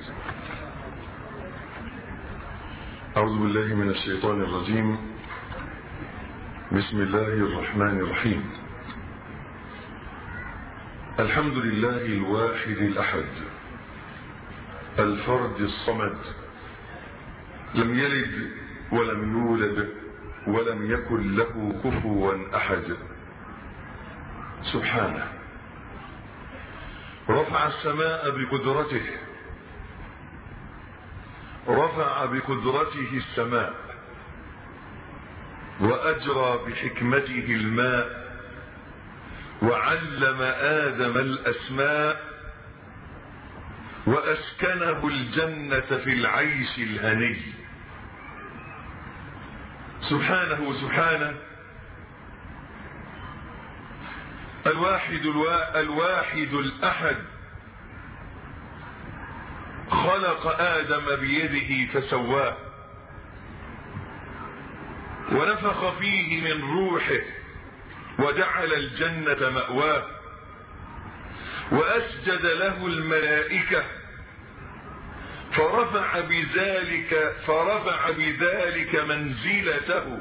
جزاك أعوذ بالله من الشيطان الرجيم بسم الله الرحمن الرحيم الحمد لله الواحد الأحد الفرد الصمد لم يلد ولم يولد ولم يكن له كفوا أحد سبحانه رفع السماء بقدرته رفع بقدرته السماء وأجرى بحكمته الماء وعلم آدم الأسماء وأسكنه الجنة في العيش الهني سبحانه سبحانه الواحد الوا... الواحد الأحد خلق آدم بيده فسواه ونفخ فيه من روحه وجعل الجنة مأواه وأسجد له الملائكة فرفع بذلك فرفع بذلك منزلته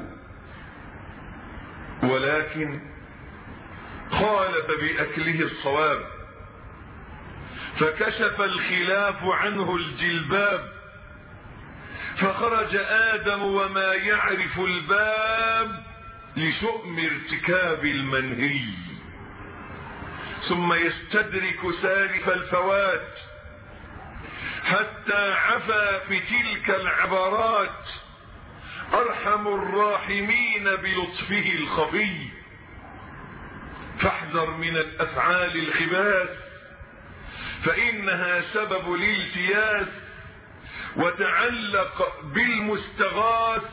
ولكن خالف بأكله الصواب فكشف الخلاف عنه الجلباب فخرج آدم وما يعرف الباب لشؤم ارتكاب المنهي ثم يستدرك سالف الفوات حتى عفا في تلك العبرات أرحم الراحمين بلطفه الخفي فاحذر من الأفعال الخباث فإنها سبب الالتياس وتعلق بالمستغاث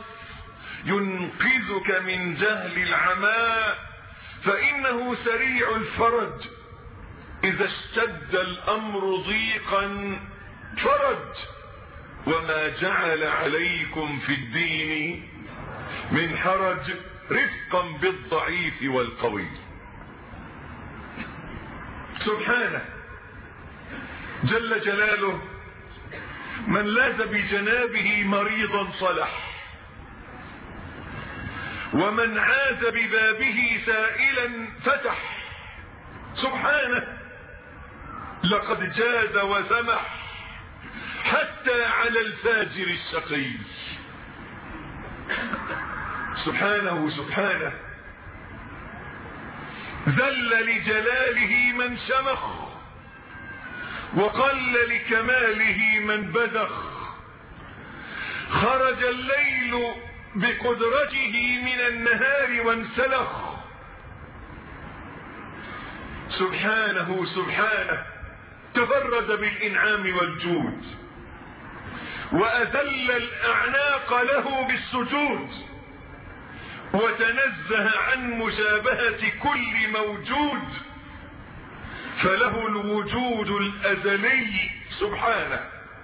ينقذك من جهل العماء فإنه سريع الفرج إذا اشتد الأمر ضيقا فرج وما جعل عليكم في الدين من حرج رفقا بالضعيف والقوي سبحانه جل جلاله من لاذ بجنابه مريضا صلح ومن عاذ ببابه سائلا فتح سبحانه لقد جاز وسمح حتى على الفاجر الشقي سبحانه سبحانه ذل لجلاله من شمخ وقل لكماله من بذخ خرج الليل بقدرته من النهار وانسلخ سبحانه سبحانه تفرد بالإنعام والجود وأذل الأعناق له بالسجود وتنزه عن مشابهة كل موجود فله الوجود الأزلي سبحانه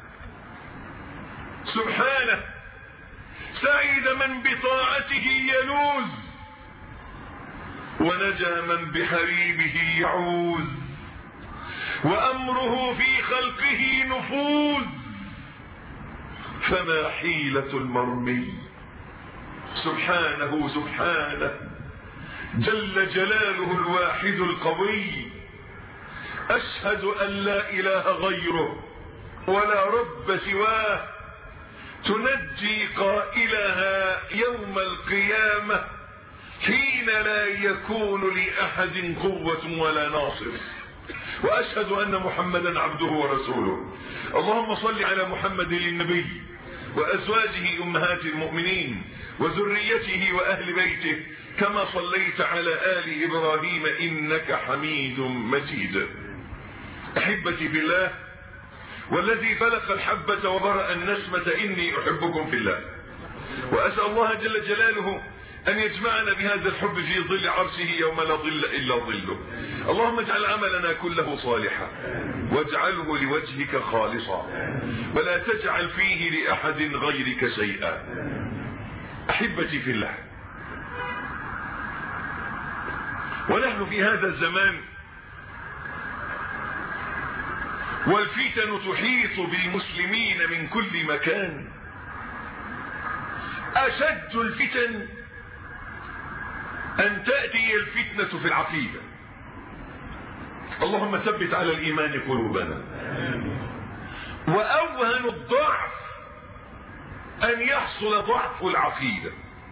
سبحانه سعيد من بطاعته يلوز ونجا من بحبيبه يعوز وأمره في خلقه نفوذ فما حيلة المرمي سبحانه سبحانه جل جلاله الواحد القوي أشهد أن لا إله غيره ولا رب سواه تنجي قائلها يوم القيامة حين لا يكون لأحد قوة ولا ناصر وأشهد أن محمدا عبده ورسوله اللهم صل على محمد النبي وأزواجه أمهات المؤمنين وذريته وأهل بيته كما صليت على آل إبراهيم إنك حميد مجيد أحبتي بالله والذي فلق الحبة وبرأ النسمة إني أحبكم في الله وأسأل الله جل جلاله أن يجمعنا بهذا الحب في ظل عرشه يوم لا ظل إلا ظله اللهم اجعل عملنا كله صالحا واجعله لوجهك خالصا ولا تجعل فيه لأحد غيرك شيئا أحبتي في الله ونحن في هذا الزمان والفتن تحيط بالمسلمين من كل مكان أشد الفتن أن تأتي الفتنة في العقيدة اللهم ثبت على الإيمان قلوبنا وأوهن الضعف أن يحصل ضعف العقيدة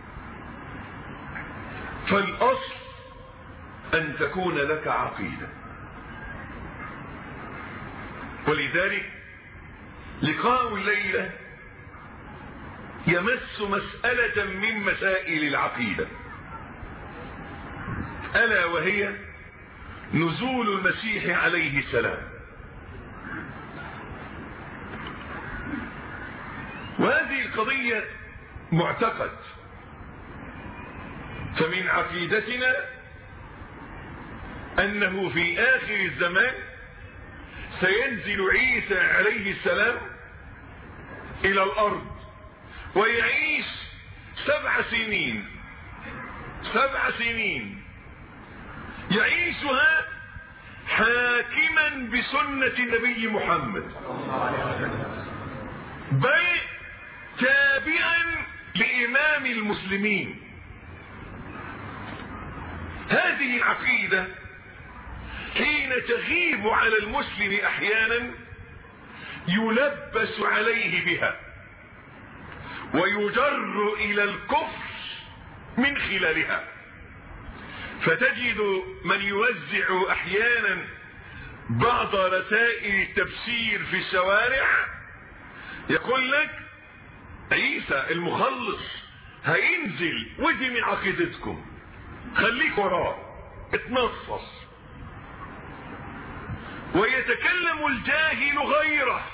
فالأصل أن تكون لك عقيدة ولذلك لقاء الليلة يمس مسألة من مسائل العقيدة ألا وهي نزول المسيح عليه السلام وهذه القضية معتقد فمن عقيدتنا أنه في آخر الزمان سينزل عيسى عليه السلام إلى الأرض ويعيش سبع سنين سبع سنين يعيشها حاكما بسنة النبي محمد بل تابعا لإمام المسلمين هذه العقيدة حين تغيب على المسلم أحيانا يلبس عليه بها ويجر إلى الكفر من خلالها فتجد من يوزع أحيانا بعض رسائل التفسير في الشوارع يقول لك عيسى المخلص هينزل ودي من عقيدتكم خليك وراه اتنصص ويتكلم الجاهل غيره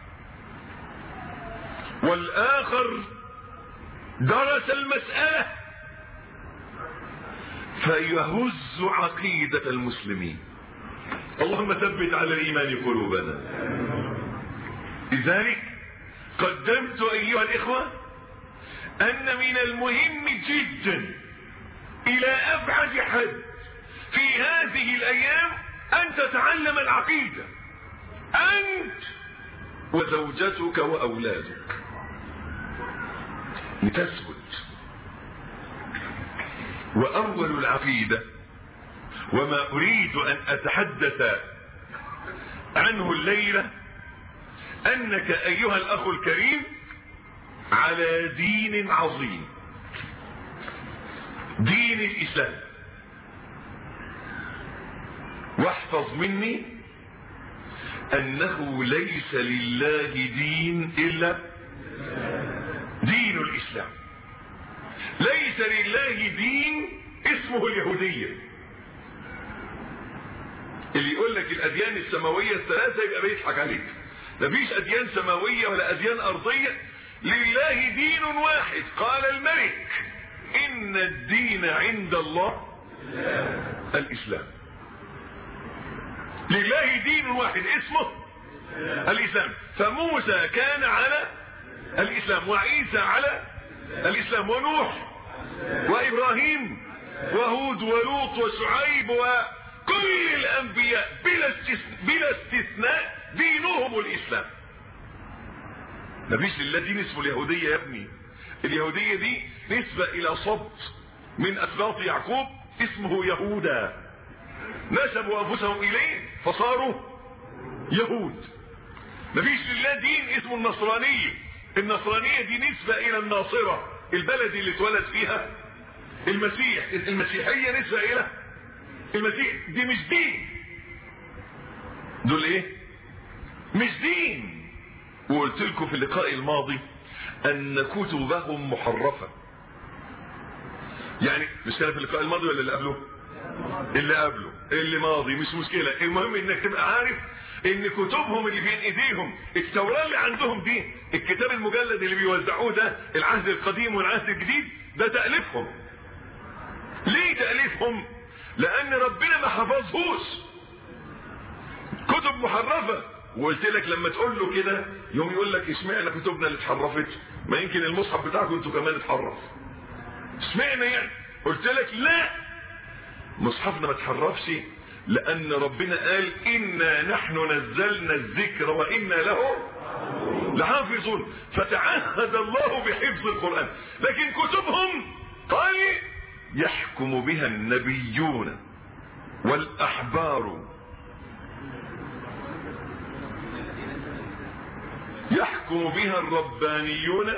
والآخر درس المسألة فيهز عقيدة المسلمين اللهم ثبت على الإيمان قلوبنا لذلك قدمت أيها الإخوة أن من المهم جدا إلى أبعد حد في هذه الأيام أن تتعلم العقيدة أنت وزوجتك وأولادك لتثبت وأول العقيدة وما أريد أن أتحدث عنه الليلة أنك أيها الأخ الكريم على دين عظيم دين الإسلام واحفظ مني أنه ليس لله دين إلا دين الإسلام ليس لله دين اسمه اليهودية اللي يقول لك الأديان السماوية الثلاثة يبقى بيضحك عليك مفيش أديان سماوية ولا أديان أرضية لله دين واحد قال الملك إن الدين عند الله الإسلام لله دين واحد اسمه الإسلام فموسى كان على الإسلام وعيسى على الإسلام ونوح وإبراهيم وهود ولوط وشعيب وكل الأنبياء بلا استثناء, بلا استثناء دينهم الإسلام مفيش لله دين اسمه اليهودية يا ابني اليهودية دي نسبة إلى صبت من أسباط يعقوب اسمه يهودا نسبوا أنفسهم إليه فصاروا يهود مفيش لله دين اسمه النصرانية النصرانية دي نسبة إلى الناصرة البلد اللي اتولد فيها المسيح المسيحية نسبة إلى المسيح دي مش دين دول ايه مش دين وقلت لكم في اللقاء الماضي ان كتبهم محرفة يعني مش كان في اللقاء الماضي ولا اللي قبله اللي قبله اللي ماضي مش مشكلة المهم انك تبقى عارف ان كتبهم اللي بين ايديهم التوراة اللي عندهم دي الكتاب المجلد اللي بيوزعوه ده العهد القديم والعهد الجديد ده تأليفهم ليه تأليفهم لان ربنا ما حفظهوش كتب محرفة وقلت لك لما تقول له كده يوم يقول لك اشمعنى كتبنا اللي اتحرفت ما يمكن المصحف بتاعكم انتوا كمان اتحرف اشمعنى يعني قلت لك لا مصحفنا ما اتحرفش لان ربنا قال انا نحن نزلنا الذكر وانا له لحافظون فتعهد الله بحفظ القرآن لكن كتبهم قال يحكم بها النبيون والأحبار يحكم بها الربانيون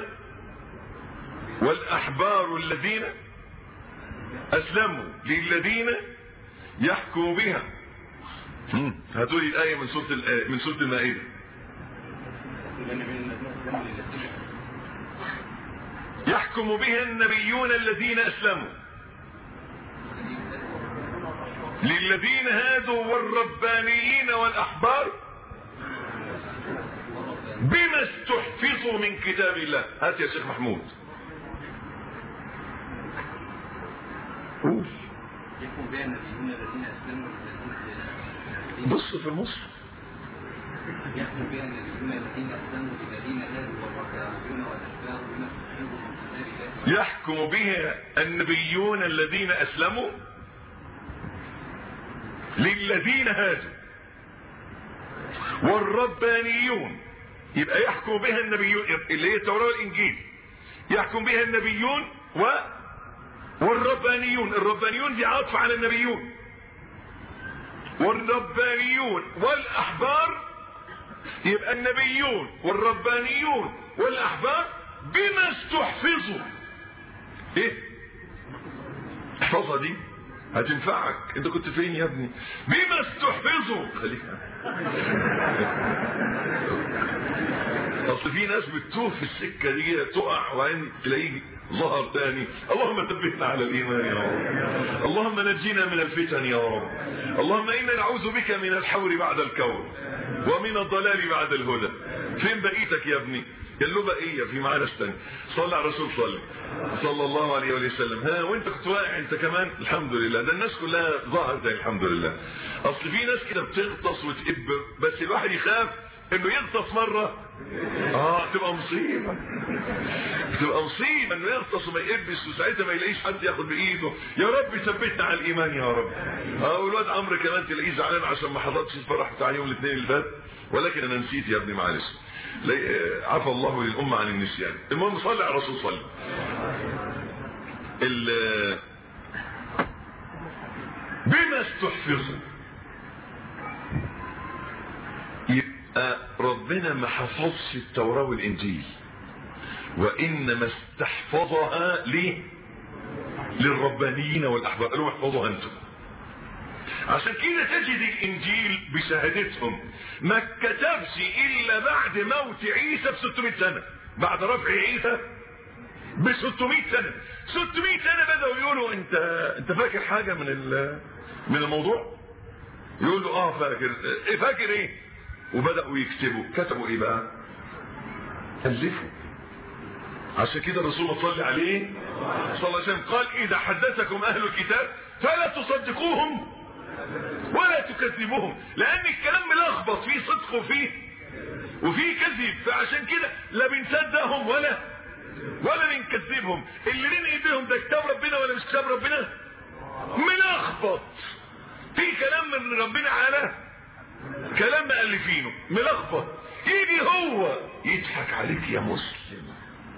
والأحبار الذين أسلموا للذين يحكم بها هاتوا لي الآية من سورة من سورة المائدة يحكم بها النبيون الذين أسلموا للذين هادوا والربانيين والأحبار بما استحفظوا من كتاب الله هات يا شيخ محمود قول يحكم بها النبيون الذين اسلموا للذين بص في المصحف يحكم بها النبيون الذين اسلموا للذين هادوا والربانيون والاشباه بما استحفظوا من كتاب الله يحكم بها النبيون الذين أسلموا للذين هادوا والربانيون يبقى يحكم بها النبيون اللي هي التوراة والإنجيل يحكم بها النبيون و والربانيون الربانيون دي عطف على النبيون والربانيون والأحبار يبقى النبيون والربانيون والأحبار بما استحفظوا ايه احفظها دي هتنفعك انت كنت فين يا ابني بما استحفظوا خليك اصل في ناس بتتوه في السكه دي تقع وبعدين تلاقيه ظهر تاني اللهم ثبتنا على الايمان يا رب اللهم نجينا من الفتن يا رب اللهم انا نعوذ بك من الحور بعد الكون ومن الضلال بعد الهدى فين بقيتك يا ابني قال له بقيه في معانا استنى صلى على الرسول صلى صلى الله عليه وسلم ها وانت كنت واقع انت كمان الحمد لله ده الناس كلها ظهرت الحمد لله اصل في ناس كده بتغطس وتقب بس الواحد يخاف انه يغطس مره اه تبقى مصيبه تبقى مصيبه انه يغطس وما يقبس وساعتها ما يلاقيش حد ياخد بايده يا رب ثبتنا على الايمان يا رب اه والواد عمرو كمان تلاقيه زعلان عشان ما حضرتش الفرح بتاع يوم الاثنين اللي فات ولكن انا نسيت يا ابني معلش عفى الله للأمة عن النسيان المهم صلي على الرسول صلي بما استحفظوا يبقى ربنا ما حفظش التوراة والإنجيل وإنما استحفظها ليه للربانيين والأحبار قالوا احفظوها أنتم عشان كده تجد الانجيل بشهادتهم ما كتبش الا بعد موت عيسى ب 600 سنة بعد رفع عيسى ب 600 سنة 600 سنة بدأوا يقولوا انت انت فاكر حاجة من من الموضوع يقول له اه فاكر ايه فاكر ايه وبدأوا يكتبوا كتبوا ايه بقى ألفوا عشان كده الرسول صلى عليه صلى الله عليه وسلم قال اذا حدثكم اهل الكتاب فلا تصدقوهم ولا تكذبوهم لان الكلام ملخبط فيه صدق وفيه وفيه كذب فعشان كده لا بنصدقهم ولا ولا بنكذبهم اللي بين ايديهم ده كتاب ربنا ولا مش كتاب ربنا ملخبط في كلام من ربنا على كلام مؤلفينه ملخبط يجي هو يضحك عليك يا مسلم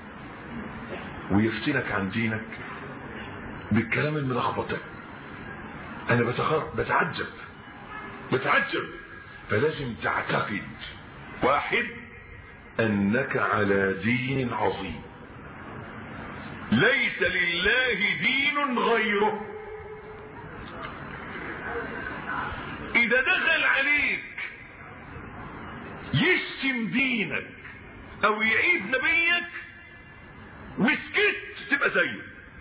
ويفتنك عن دينك بالكلام الملخبط ده انا بتخر... بتعجب بتعجب فلازم تعتقد واحد انك على دين عظيم ليس لله دين غيره اذا دخل عليك يشتم دينك او يعيب نبيك وسكت تبقى زيه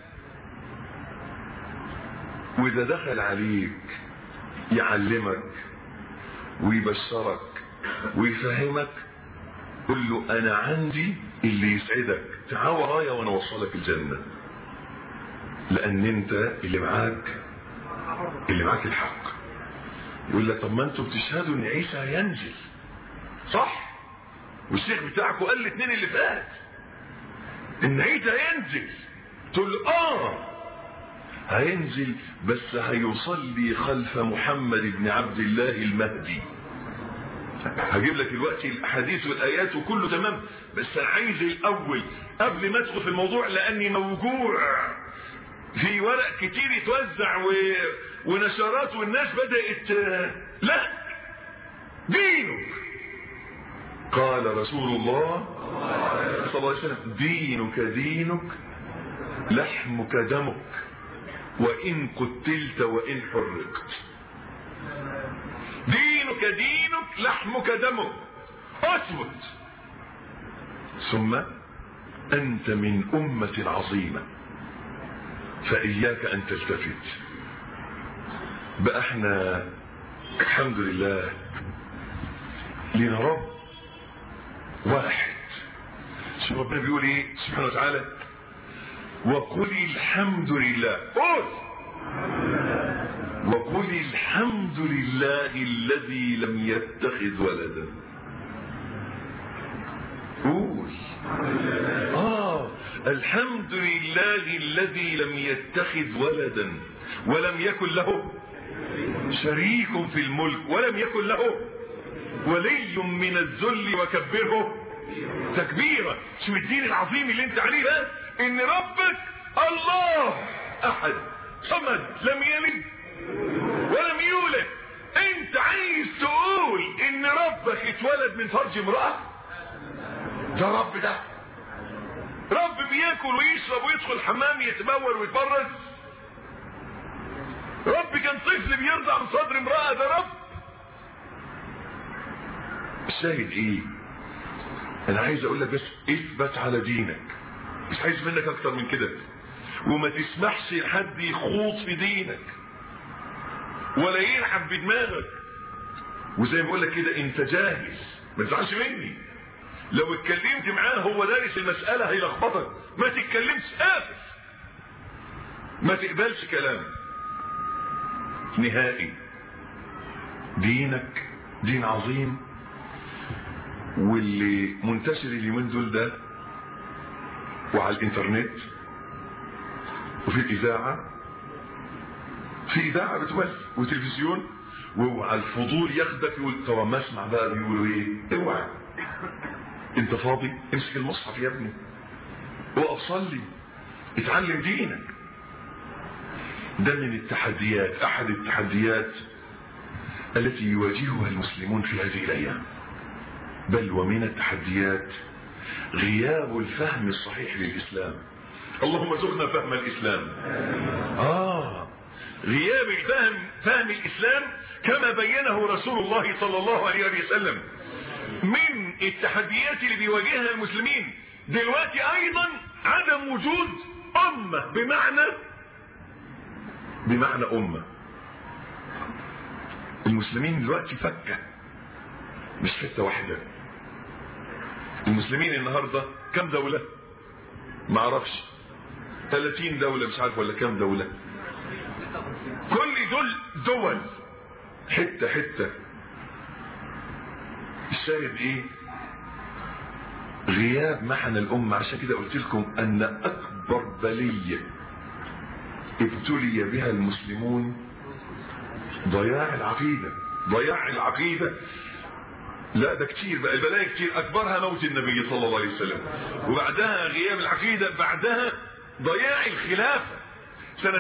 واذا دخل عليك يعلمك ويبشرك ويفهمك قل له انا عندي اللي يسعدك تعال ورايا وانا اوصلك الجنة لان انت اللي معاك اللي معاك الحق يقول لك طب ما انتوا بتشهدوا ان عيسى هينزل صح والشيخ بتاعكم قال الاثنين اللي فات ان عيسى هينزل تقول له اه هينزل بس هيصلي خلف محمد بن عبد الله المهدي هجيب لك دلوقتي الاحاديث والايات وكله تمام بس انا عايز الاول قبل ما ادخل في الموضوع لاني موجوع في ورق كتير يتوزع و... ونشرات والناس بدات لا دينك قال رسول الله صلى الله عليه وسلم دينك دينك لحمك دمك وإن قتلت وإن حرقت دينك دينك لحمك دمك اثبت ثم أنت من أمة عظيمة فإياك أن تلتفت بقى احنا الحمد لله لنا رب واحد شوف ربنا بيقول ايه سبحانه وتعالى وقل الحمد لله قل وقل الحمد لله الذي لم يتخذ ولدا قول اه الحمد لله الذي لم يتخذ ولدا ولم يكن له شريك في الملك ولم يكن له ولي من الذل وكبره تكبيرا شو الدين العظيم اللي انت عليه ده ان ربك الله احد صمد لم يلد ولم يولد انت عايز تقول ان ربك اتولد من فرج امرأة ده رب ده رب بياكل ويشرب ويدخل الحمام يتبول ويتبرز رب كان طفل بيرضع من صدر امرأة ده رب الشاهد ايه انا عايز اقول لك بس اثبت على دينك مش عايز منك اكتر من كده وما تسمحش لحد يخوض في دينك ولا يلعب بدماغك وزي ما بقول لك كده انت جاهز ما تزعلش مني لو اتكلمت معاه هو دارس المسألة هيلخبطك ما تتكلمش قافل ما تقبلش كلام نهائي دينك دين عظيم واللي منتشر اليومين دول ده وعلى الانترنت وفي الاذاعه في اذاعه بتبث وتلفزيون وعلى الفضول ياخدك يقول طب ما اسمع بقى بيقولوا ايه اوعى انت فاضي امسك المصحف يا ابني وقف صلي اتعلم دينك ده من التحديات احد التحديات التي يواجهها المسلمون في هذه الايام بل ومن التحديات غياب الفهم الصحيح للإسلام اللهم ارزقنا فهم الإسلام آه غياب الفهم فهم الإسلام كما بينه رسول الله صلى الله عليه وسلم من التحديات اللي بيواجهها المسلمين دلوقتي أيضا عدم وجود أمة بمعنى بمعنى أمة المسلمين دلوقتي فكة مش حتة واحدة المسلمين النهاردة كم دولة ما اعرفش 30 دولة مش عارف ولا كم دولة كل دول دول حتة حتة الشاهد ايه غياب محن الأمة عشان كده قلت لكم أن أكبر بلية ابتلي بها المسلمون ضياع العقيدة ضياع العقيدة لا ده كتير بقى البلايا كتير اكبرها موت النبي صلى الله عليه وسلم وبعدها غياب العقيدة بعدها ضياع الخلافة سنة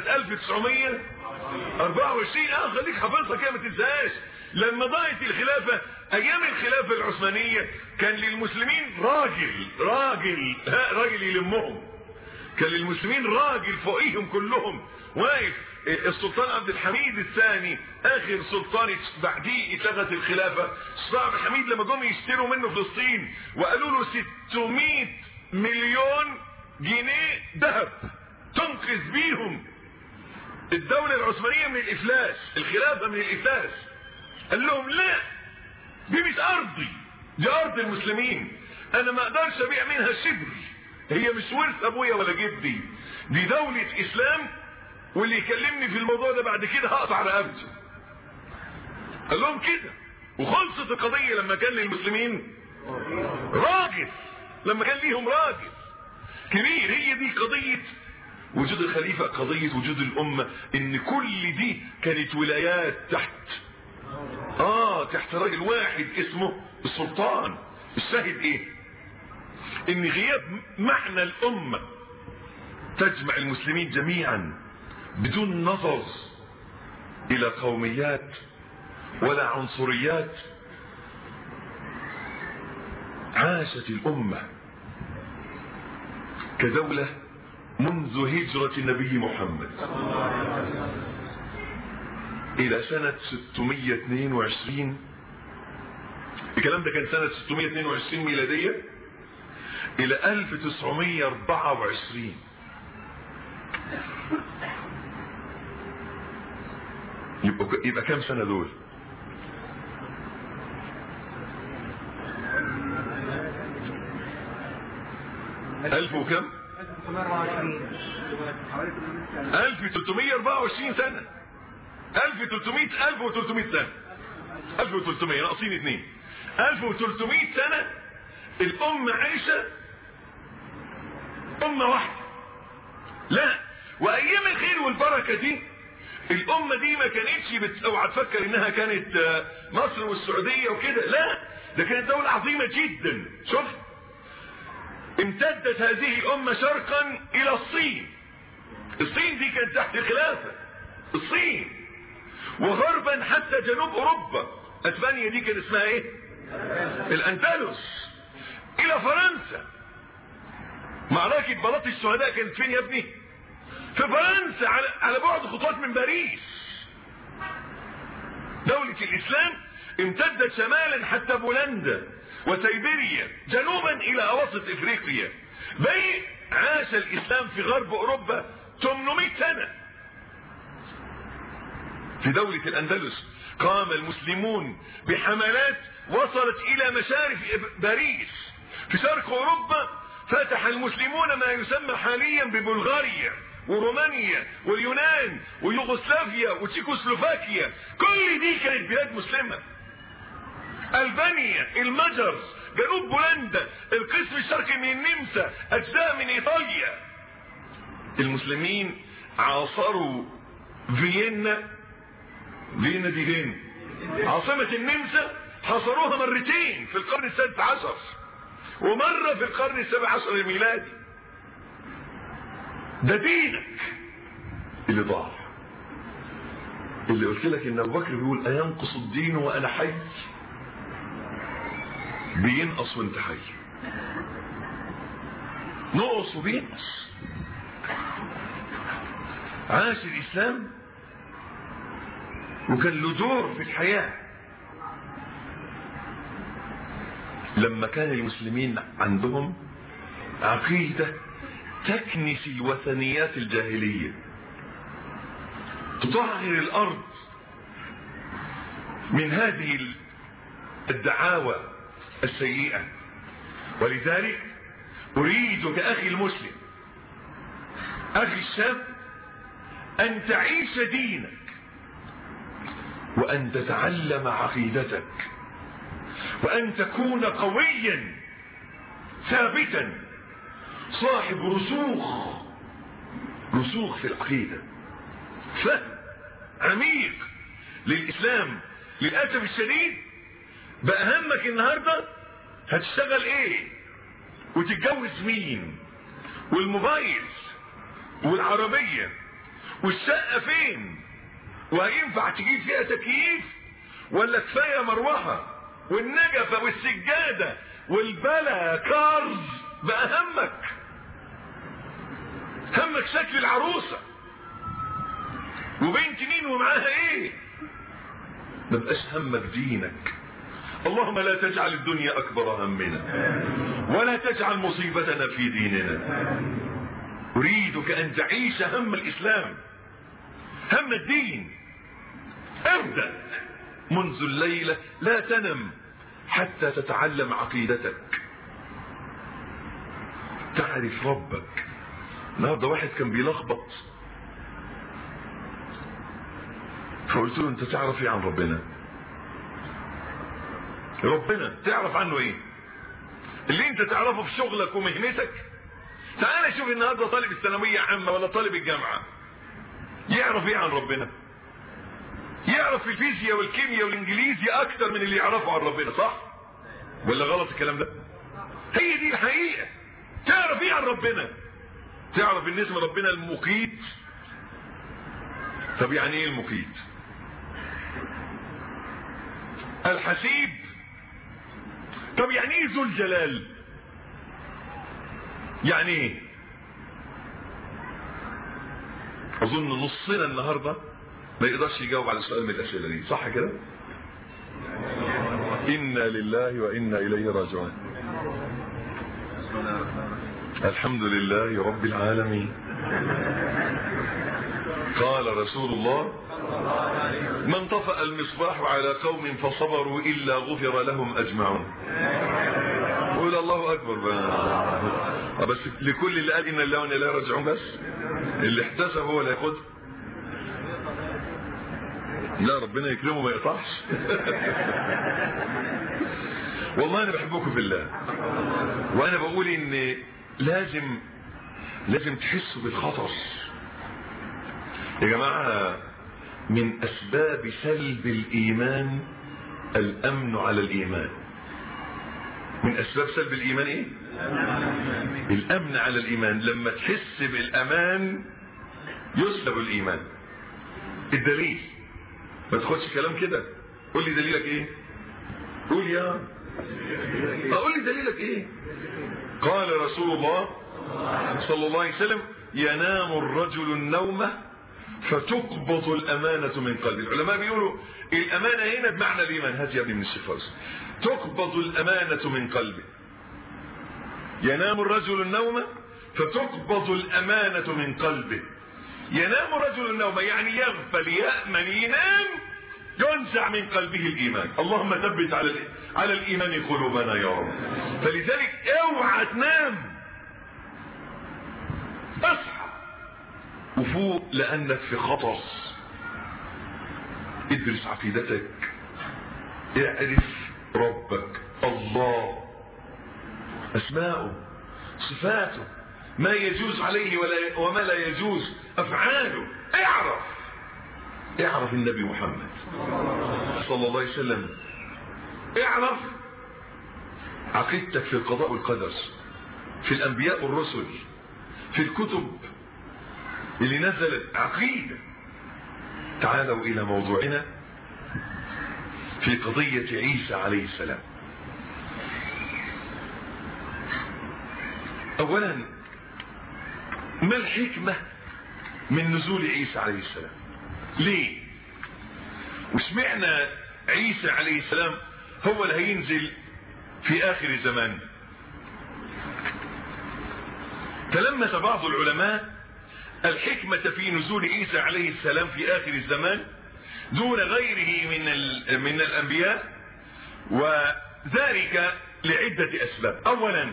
1924 اه خليك حافظها كده ما تنساهاش لما ضاعت الخلافة ايام الخلافة العثمانية كان للمسلمين راجل راجل ها راجل يلمهم كان للمسلمين راجل فوقيهم كلهم واقف السلطان عبد الحميد الثاني اخر سلطان بعديه اتلغت الخلافه السلطان عبد الحميد لما جم يشتروا منه فلسطين وقالوا له 600 مليون جنيه ذهب تنقذ بيهم الدولة العثمانية من الإفلاس الخلافة من الإفلاس قال لهم لا دي مش أرضي دي أرض المسلمين أنا ما أقدرش أبيع منها شبر هي مش ورث أبويا ولا جدي دي دولة إسلام واللي يكلمني في الموضوع ده بعد كده هقطع رقبته قال لهم كده وخلصت القضية لما كان للمسلمين راجل لما كان ليهم راجل كبير هي دي قضية وجود الخليفة قضية وجود الأمة إن كل دي كانت ولايات تحت آه تحت راجل واحد اسمه السلطان الشاهد إيه إن غياب معنى الأمة تجمع المسلمين جميعا بدون نظر إلى قوميات ولا عنصريات عاشت الأمة كدولة منذ هجرة النبي محمد إلى سنة 622 الكلام ده كان سنة 622 ميلادية إلى 1924 يبقى يبقى كام سنة دول؟ ألف وكم؟ 1324 سنة 1300 1300 سنة 1300 ناقصين اثنين 1300 سنة الأمة عايشة أمة واحدة لا وأيام الخير والبركة دي الأمة دي ما كانتش بت... اوعى تفكر إنها كانت مصر والسعودية وكده لا ده كانت دولة عظيمة جدا شوف امتدت هذه الأمة شرقا إلى الصين الصين دي كانت تحت خلافة الصين وغربا حتى جنوب أوروبا أسبانيا دي كان اسمها إيه الأندلس إلى فرنسا معركة بلاط الشهداء كانت فين يا ابني في فرنسا على, على بعد خطوات من باريس دولة الإسلام امتدت شمالا حتى بولندا وسيبيريا جنوبا الى اواسط افريقيا بل عاش الاسلام في غرب اوروبا 800 سنة في دولة الاندلس قام المسلمون بحملات وصلت الى مشارف باريس في شرق اوروبا فتح المسلمون ما يسمى حاليا ببلغاريا ورومانيا واليونان ويوغوسلافيا وتشيكوسلوفاكيا كل دي كانت بلاد مسلمه البانيا المجر جنوب بولندا القسم الشرقي من النمسا اجزاء من ايطاليا المسلمين عاصروا فيينا فيينا دي فين عاصمة النمسا حاصروها مرتين في القرن السادس عشر ومرة في القرن السابع عشر الميلادي ده دينك اللي ضاع اللي قلت لك ان ابو بكر بيقول اينقص الدين وانا حي بينقص وانت حي نقص وبينقص عاش الاسلام وكان له دور في الحياه لما كان المسلمين عندهم عقيده تكنس الوثنيات الجاهليه تطهر الارض من هذه الدعاوى السيئة ولذلك أريدك أخي المسلم أخي الشاب أن تعيش دينك وأن تتعلم عقيدتك وأن تكون قويا ثابتا صاحب رسوخ رسوخ في العقيدة فهم عميق للإسلام للأسف الشديد بقى همك النهاردة هتشتغل ايه وتتجوز مين والموبايل والعربية والشقة فين وهينفع تجيب فيها تكييف ولا كفاية مروحة والنجفة والسجادة والبلا كارز بقى همك همك شكل العروسة وبنت مين ومعاها ايه ما بقاش همك دينك اللهم لا تجعل الدنيا اكبر همنا ولا تجعل مصيبتنا في ديننا اريدك ان تعيش هم الاسلام هم الدين ابدأ منذ الليلة لا تنم حتى تتعلم عقيدتك تعرف ربك النهارده واحد كان بيلخبط فقلت له انت تعرف ايه عن ربنا ربنا تعرف عنه ايه اللي انت تعرفه في شغلك ومهنتك تعال شوف النهارده طالب الثانويه عامه ولا طالب الجامعه يعرف ايه عن ربنا يعرف في الفيزياء والكيمياء والانجليزي اكتر من اللي يعرفه عن ربنا صح ولا غلط الكلام ده هي دي الحقيقه تعرف ايه عن ربنا تعرف ان اسم ربنا المقيت طب يعني ايه المقيت الحسيب طب يعني ايه ذو الجلال يعني ايه اظن نصنا النهارده ما يقدرش يجاوب على سؤال من الاسئله دي صح كده انا لله وانا اليه راجعون الحمد لله رب العالمين قال رسول الله من طفأ المصباح على قوم فصبروا إلا غفر لهم أجمعون قول الله أكبر بقى. بس لكل اللي قال إن الله وإن إليه راجعون بس اللي احتسب هو اللي ياخد لا ربنا يكرمه ما يقطعش والله أنا بحبكم في الله وأنا بقول إن لازم لازم تحسوا بالخطر يا جماعة من أسباب سلب الإيمان الأمن على الإيمان من أسباب سلب الإيمان إيه؟ الأمن على الإيمان لما تحس بالأمان يسلب الإيمان الدليل ما تاخدش كلام كده قول لي دليلك إيه؟ قول يا أقول لي دليلك إيه؟ قال رسول الله صلى الله عليه وسلم ينام الرجل النوم فتقبض الأمانة من قلبه العلماء بيقولوا الأمانة هنا بمعنى الإيمان هات يا ابني من الشفاز تقبض الأمانة من قلبه ينام الرجل النوم فتقبض الأمانة من قلبه ينام الرجل النوم يعني يغفل يأمن ينام ينزع من قلبه الإيمان اللهم ثبت على على الإيمان قلوبنا يا رب فلذلك اوعى تنام اصحى وفوق لأنك في خطر ادرس عقيدتك اعرف ربك الله أسماؤه صفاته ما يجوز عليه ولا وما لا يجوز أفعاله اعرف اعرف النبي محمد صلى الله عليه وسلم اعرف عقيدتك في القضاء والقدر في الأنبياء والرسل في الكتب اللي نزلت عقيدة تعالوا إلى موضوعنا في قضية عيسى عليه السلام أولا ما الحكمة من نزول عيسى عليه السلام ليه وسمعنا عيسى عليه السلام هو اللي هينزل في آخر الزمان تلمس بعض العلماء الحكمة في نزول عيسى عليه السلام في آخر الزمان دون غيره من من الأنبياء وذلك لعدة أسباب أولا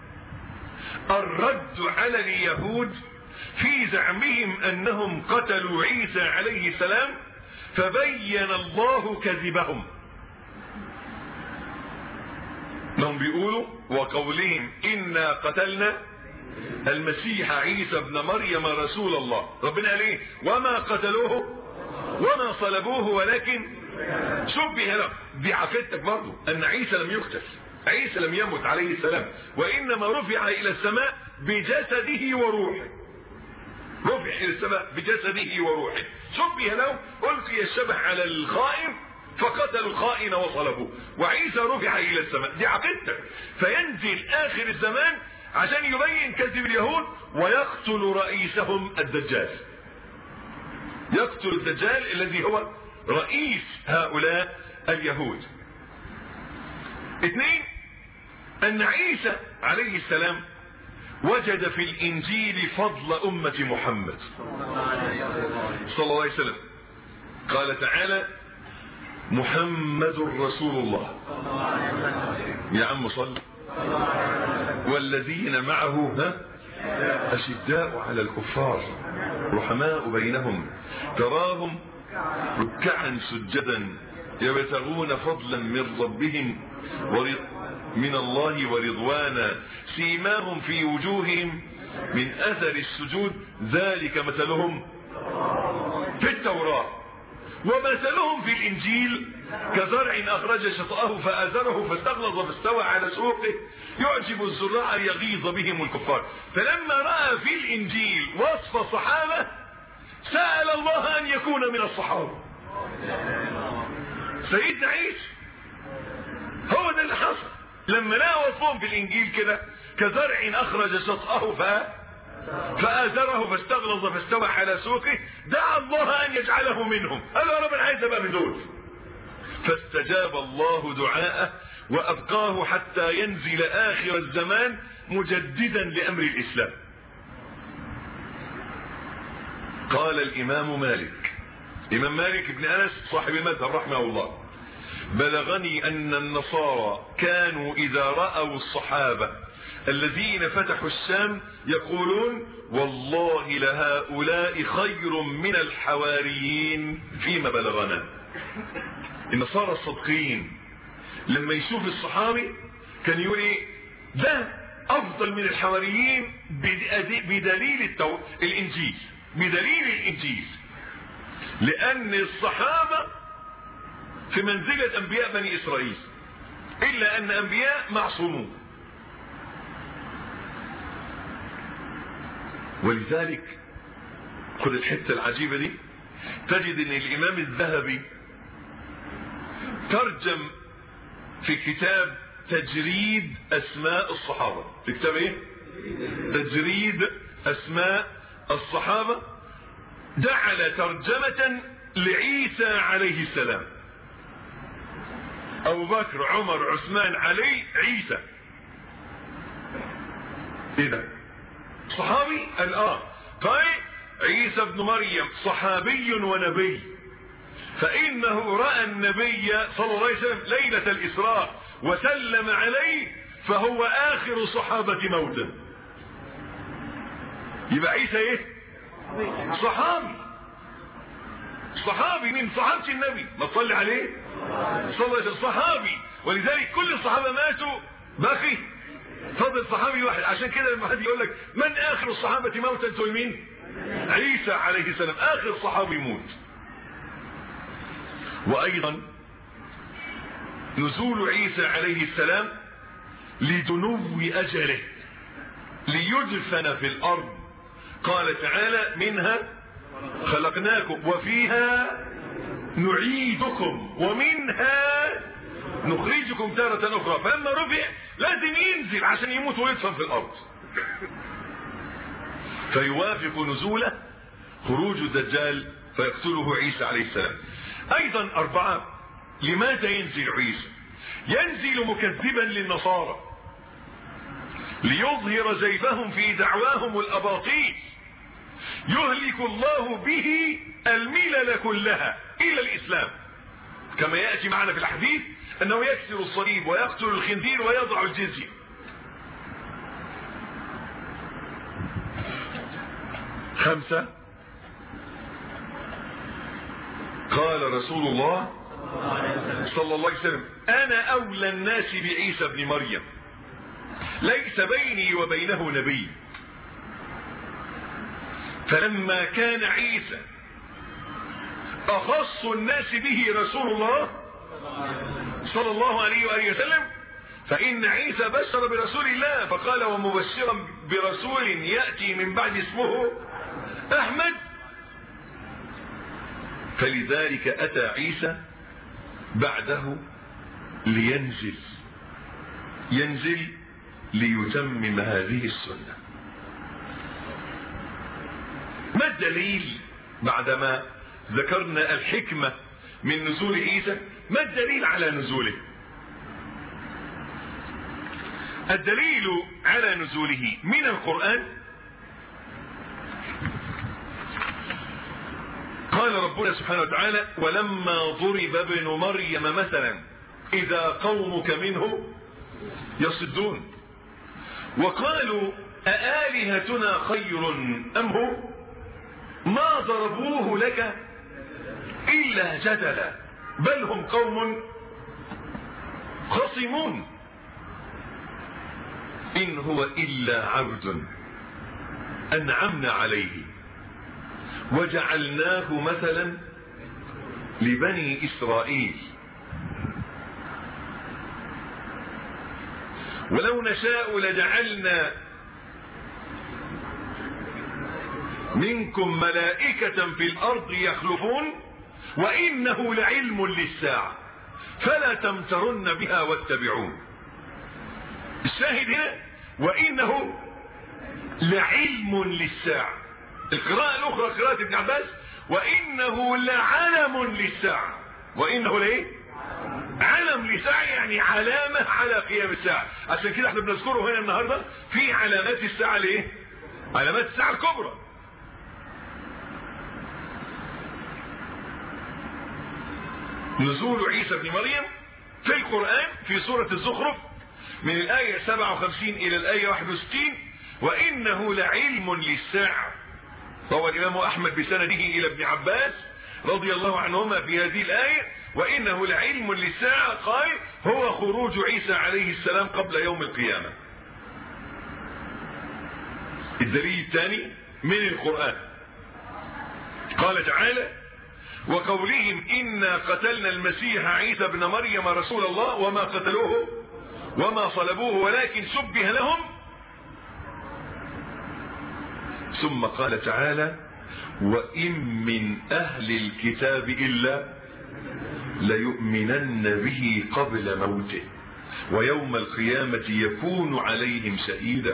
الرد على اليهود في زعمهم أنهم قتلوا عيسى عليه السلام فبين الله كذبهم هم بيقولوا وقولهم إنا قتلنا المسيح عيسى ابن مريم رسول الله ربنا قال ايه وما قتلوه وما صلبوه ولكن شبه له دي عقيدتك برضه ان عيسى لم يقتل عيسى لم يمت عليه السلام وانما رفع الى السماء بجسده وروحه رفع الى السماء بجسده وروحه شبه له القي الشبه على الخائن فقتلوا الخائن وصلبوه وعيسى رفع الى السماء دي عقيدتك فينزل اخر الزمان عشان يبين كذب اليهود ويقتل رئيسهم الدجال يقتل الدجال الذي هو رئيس هؤلاء اليهود اثنين ان عيسى عليه السلام وجد في الانجيل فضل امة محمد صلى الله عليه وسلم قال تعالى محمد رسول الله يا عم صل والذين معه ها أشداء على الكفار رحماء بينهم تراهم ركعا سجدا يبتغون فضلا من ربهم من الله ورضوانا سيماهم في وجوههم من اثر السجود ذلك مثلهم في التوراة ومثلهم في الانجيل كزرع اخرج شطأه فازره فاستغلظ فاستوى على سوقه يعجب الزراع يغيظ بهم الكفار فلما رأى في الانجيل وصف الصحابة سأل الله ان يكون من الصحابة سيدنا عيسى هو ده اللي حصل لما لقى وصفهم في الانجيل كده كزرع اخرج شطأه ف فآزره فاستغلظ فاستوى على سوقه دعا الله ان يجعله منهم قال يا رب انا عايز ابقى من دول فاستجاب الله دعاءه وابقاه حتى ينزل اخر الزمان مجددا لامر الاسلام قال الامام مالك امام مالك بن انس صاحب المذهب رحمه الله بلغني ان النصارى كانوا اذا رأوا الصحابة الذين فتحوا الشام يقولون والله لهؤلاء خير من الحواريين فيما بلغنا النصارى الصدقين لما يشوف الصحابي كان يقول ايه ده افضل من الحواريين بدليل التو... الانجيل بدليل الانجيل لان الصحابة في منزلة انبياء بني اسرائيل الا ان انبياء معصومون ولذلك خد الحتة العجيبة دي تجد ان الامام الذهبي ترجم في كتاب تجريد اسماء الصحابة في كتاب ايه تجريد اسماء الصحابة جعل ترجمة لعيسى عليه السلام ابو بكر عمر عثمان علي عيسى ايه ده صحابي قال اه طيب عيسى ابن مريم صحابي ونبي فانه راى النبي صلى الله عليه وسلم ليله الاسراء وسلم عليه فهو اخر صحابه موتا يبقى عيسى ايه صحابي صحابي من صحابة النبي ما تصلي عليه صلى الله عليه وسلم صحابي ولذلك كل الصحابة ماتوا باقي فضل صحابي واحد عشان كده لما حد يقول لك من اخر الصحابة موتا تقول مين عيسى عليه السلام اخر صحابي يموت وايضا نزول عيسى عليه السلام لدنو اجله ليدفن في الارض قال تعالى منها خلقناكم وفيها نعيدكم ومنها نخرجكم تارة اخرى فلما رفع لازم ينزل عشان يموت ويدفن في الارض فيوافق نزوله خروج الدجال فيقتله عيسى عليه السلام ايضا اربعة لماذا ينزل عيسى ينزل مكذبا للنصارى ليظهر زيفهم في دعواهم الاباطيل يهلك الله به الملل كلها الى الاسلام كما يأتي معنا في الحديث انه يكسر الصليب ويقتل الخنزير ويضع الجزية خمسة قال رسول الله صلى الله عليه وسلم انا اولى الناس بعيسى ابن مريم ليس بيني وبينه نبي فلما كان عيسى اخص الناس به رسول الله صلى الله عليه وآله وسلم فإن عيسى بشر برسول الله فقال ومبشرا برسول يأتي من بعد اسمه أحمد فلذلك أتى عيسى بعده لينزل ينزل ليتمم هذه السنة ما الدليل بعدما ذكرنا الحكمة من نزول عيسى ما الدليل على نزوله الدليل على نزوله من القرآن قال ربنا سبحانه وتعالى ولما ضرب ابن مريم مثلا إذا قومك منه يصدون وقالوا أآلهتنا خير أم هو ما ضربوه لك إلا جدلا بل هم قوم خصمون إن هو إلا عبد أنعمنا عليه وجعلناه مثلا لبني إسرائيل ولو نشاء لجعلنا منكم ملائكة في الأرض يخلفون وإنه لعلم للساعة فلا تمترن بها واتبعون الشاهد هنا وإنه لعلم للساعة القراءة الأخرى قراءة ابن عباس وإنه لعلم للساعة وإنه ليه علم لساعة يعني علامة على قيام الساعة عشان كده احنا بنذكره هنا النهاردة في علامات الساعة ليه علامات الساعة الكبرى نزول عيسى بن مريم في القرآن في سورة الزخرف من الآية 57 إلى الآية 61 وإنه لعلم للساعة روى الإمام أحمد بسنده إلى ابن عباس رضي الله عنهما في هذه الآية وإنه لعلم للساعة قال هو خروج عيسى عليه السلام قبل يوم القيامة الدليل الثاني من القرآن قال تعالى وقولهم إنا قتلنا المسيح عيسى بن مريم رسول الله وما قتلوه وما صلبوه ولكن شبه لهم ثم قال تعالى وإن من أهل الكتاب إلا ليؤمنن به قبل موته ويوم القيامة يكون عليهم شهيدا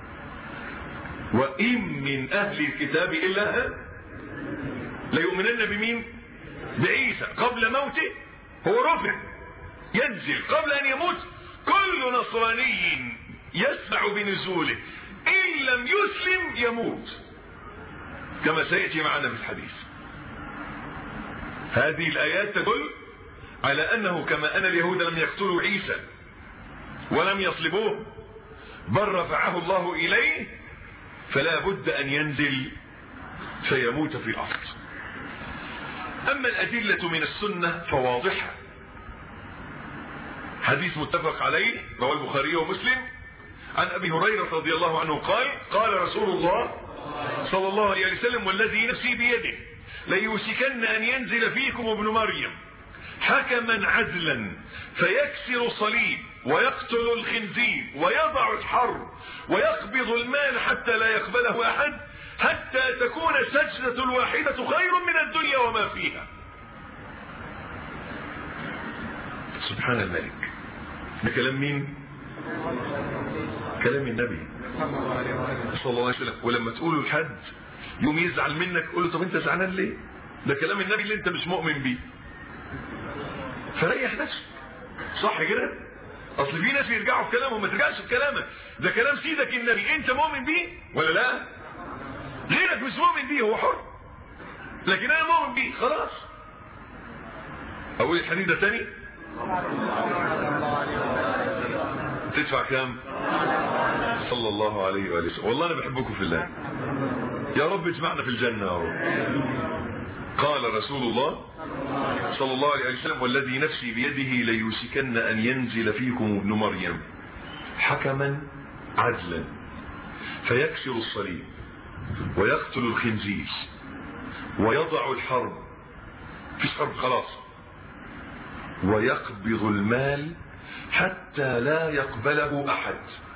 وإن من أهل الكتاب إلا ليؤمنن بمين بعيسى قبل موته هو رفع ينزل قبل أن يموت كل نصراني يسمع بنزوله إن لم يسلم يموت كما سيأتي معنا في الحديث هذه الآيات تدل على أنه كما أن اليهود لم يقتلوا عيسى ولم يصلبوه بل رفعه الله إليه فلا بد أن ينزل فيموت في الأرض أما الأدلة من السنة فواضحة حديث متفق عليه رواه البخاري ومسلم عن أبي هريرة رضي الله عنه قال قال رسول الله صلى الله عليه وسلم والذي نفسي بيده ليوشكن أن ينزل فيكم ابن مريم حكما عدلا فيكسر الصليب ويقتل الخنزير ويضع الحرب ويقبض المال حتى لا يقبله أحد حتى تكون السجدة الواحدة خير من الدنيا وما فيها سبحان الملك ده كلام مين كلام النبي صلى الله عليه وسلم ولما تقوله لحد يوم يزعل منك قول له طب انت زعلان ليه ده كلام النبي اللي انت مش مؤمن بيه فريح نفسك صح كده اصل في ناس يرجعوا في كلامهم ما ترجعش في كلامك ده كلام سيدك النبي انت مؤمن بيه ولا لا غيرك مش مؤمن بيه هو حر لكن انا مؤمن بيه خلاص اقول الحديث ده تاني تدفع كام صلى الله عليه وآله وسلم والله انا بحبكم في الله يا رب اجمعنا في الجنة يا رب قال رسول الله صلى الله عليه وسلم والذي نفسي بيده ليوشكن أن ينزل فيكم ابن مريم حكما عدلا فيكسر الصليب ويقتل الخنزير ويضع الحرب فيش حرب خلاص ويقبض المال حتى لا يقبله أحد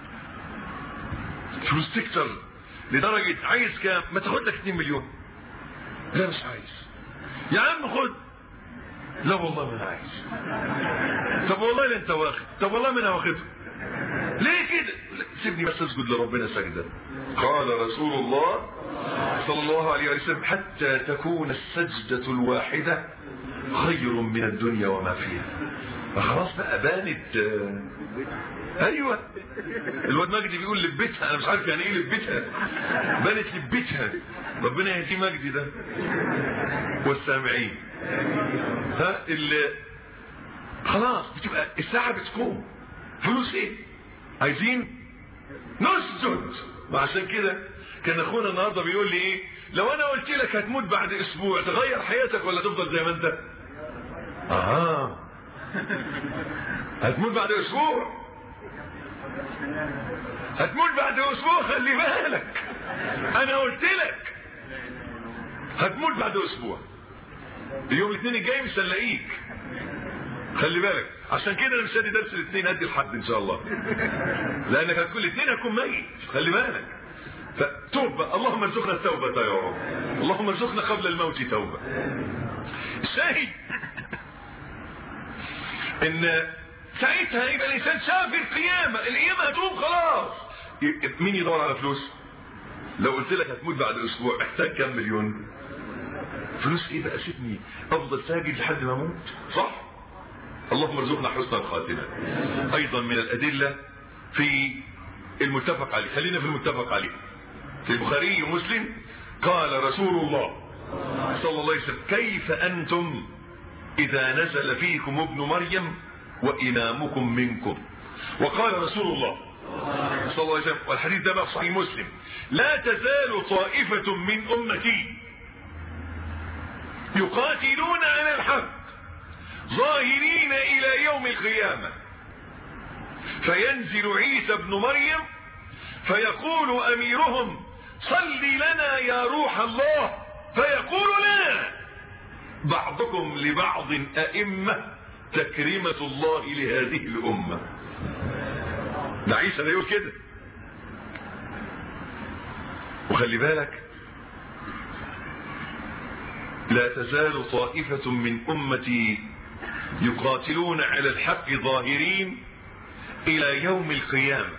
فلوس تكتر لدرجة عايز كام ما تاخد لك 2 مليون لا مش عايز يا عم خد لا والله ما انا عايز طب والله لا انت واخد طب والله ما انا واخده ليه كده سيبني بس اسجد لربنا سجدا قال رسول الله صلى الله عليه وسلم حتى تكون السجدة الواحدة خير من الدنيا وما فيها خلاص بقى بانت ايوه الواد مجدي بيقول لبتها انا مش عارف يعني ايه لبتها بانت لبتها ربنا يهدي مجدي ده والسامعين ها اللي خلاص بتبقى الساعه بتقوم فلوس ايه عايزين نسجد وعشان كده كان اخونا النهارده بيقول لي ايه لو انا قلت لك هتموت بعد اسبوع تغير حياتك ولا تفضل زي ما انت اه هتموت بعد اسبوع هتموت بعد اسبوع خلي بالك انا قلت لك هتموت بعد اسبوع اليوم الاثنين الجاي مش هنلاقيك خلي بالك عشان كده انا مش هدي درس الاثنين هدي الحد ان شاء الله لانك هتكون الاثنين هتكون ميت خلي بالك فتوب اللهم ارزقنا التوبة يا رب اللهم ارزقنا قبل الموت توبة الشاهد ان ساعتها يبقى الانسان شاف القيامة القيامة هتقوم خلاص مين يدور على فلوس لو قلت لك هتموت بعد اسبوع محتاج كم مليون فلوس ايه بقى سيبني افضل ساجد لحد ما اموت صح اللهم ارزقنا حسن الخاتمة ايضا من الادلة في المتفق عليه خلينا في المتفق عليه في البخاري ومسلم قال رسول الله صلى الله عليه وسلم كيف انتم اذا نزل فيكم ابن مريم وامامكم منكم وقال رسول الله صلى الله عليه وسلم والحديث ده بقى في صحيح مسلم لا تزال طائفة من امتي يقاتلون على الحق ظاهرين الى يوم القيامة فينزل عيسى ابن مريم فيقول اميرهم صل لنا يا روح الله فيقول لا بعضكم لبعض ائمة تكريمة الله لهذه الامة ده عيسى ده يقول كده وخلي بالك لا تزال طائفة من أمتي يقاتلون على الحق ظاهرين إلى يوم القيامة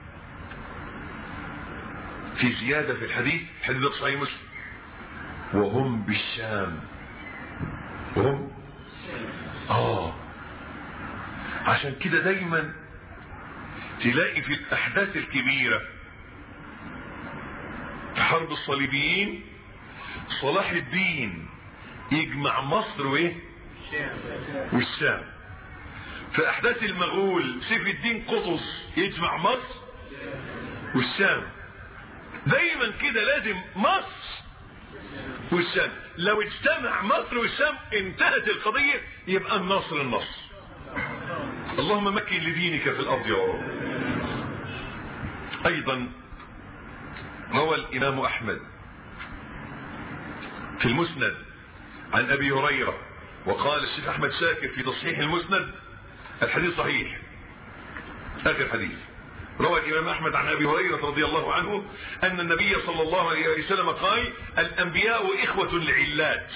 في زيادة في الحديث حديث صحيح مسلم وهم بالشام وهم آه عشان كده دايما تلاقي في الأحداث الكبيرة في حرب الصليبيين صلاح الدين يجمع مصر وايه والشام في احداث المغول سيف الدين قطز يجمع مصر والشام دايما كده لازم مصر والشام لو اجتمع مصر والشام انتهت القضية يبقى النصر النصر اللهم مكن لدينك في الارض يا رب ايضا روى الامام احمد في المسند عن ابي هريرة وقال الشيخ احمد شاكر في تصحيح المسند الحديث صحيح اخر حديث روى الامام احمد عن ابي هريرة رضي الله عنه ان النبي صلى الله عليه وسلم قال الانبياء اخوة لعلات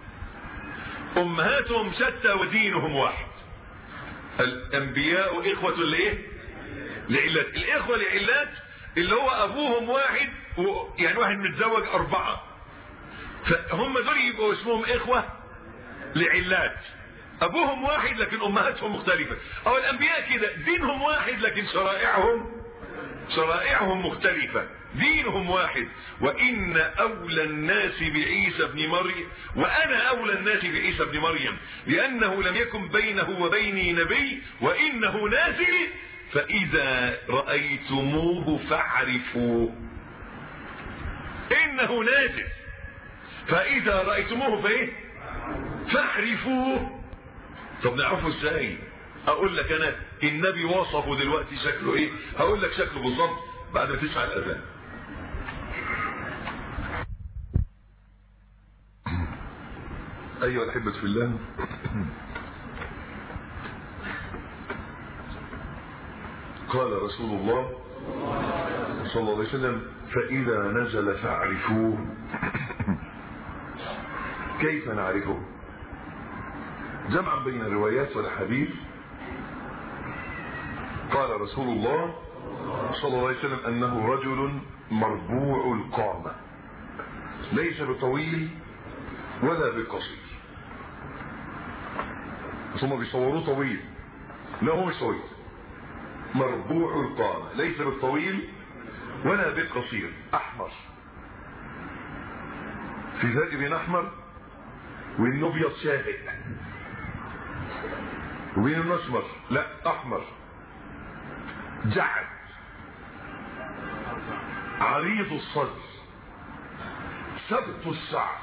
امهاتهم شتى ودينهم واحد الانبياء اخوة لايه لعلات الاخوة لعلات اللي هو ابوهم واحد و... يعني واحد متزوج اربعة فهم دول يبقوا اسمهم اخوة لعلات ابوهم واحد لكن امهاتهم مختلفة او الانبياء كده دينهم واحد لكن شرائعهم شرائعهم مختلفة دينهم واحد وان اولى الناس بعيسى ابن مريم وانا اولى الناس بعيسى ابن مريم لانه لم يكن بينه وبيني نبي وانه نازل فاذا رأيتموه فاعرفوا انه نازل فاذا رأيتموه فايه فاعرفوه طب نعرفه ازاي اقول لك انا النبي وصفه دلوقتي شكله ايه هقول لك شكله بالظبط بعد ما تسمع الاذان ايها الاحبه في الله قال رسول الله صلى الله عليه وسلم فاذا نزل فاعرفوه كيف نعرفه جمعا بين الروايات والاحاديث قال رسول الله صلى الله عليه وسلم انه رجل مربوع القامة ليس بطويل ولا بقصير ثم بيصوروه طويل لا هو مش طويل مربوع القامة ليس بالطويل ولا بالقصير احمر في فرق بين احمر وان ابيض شاهق وبين الاسمر لا احمر جعد عريض الصدر ثبت الشعر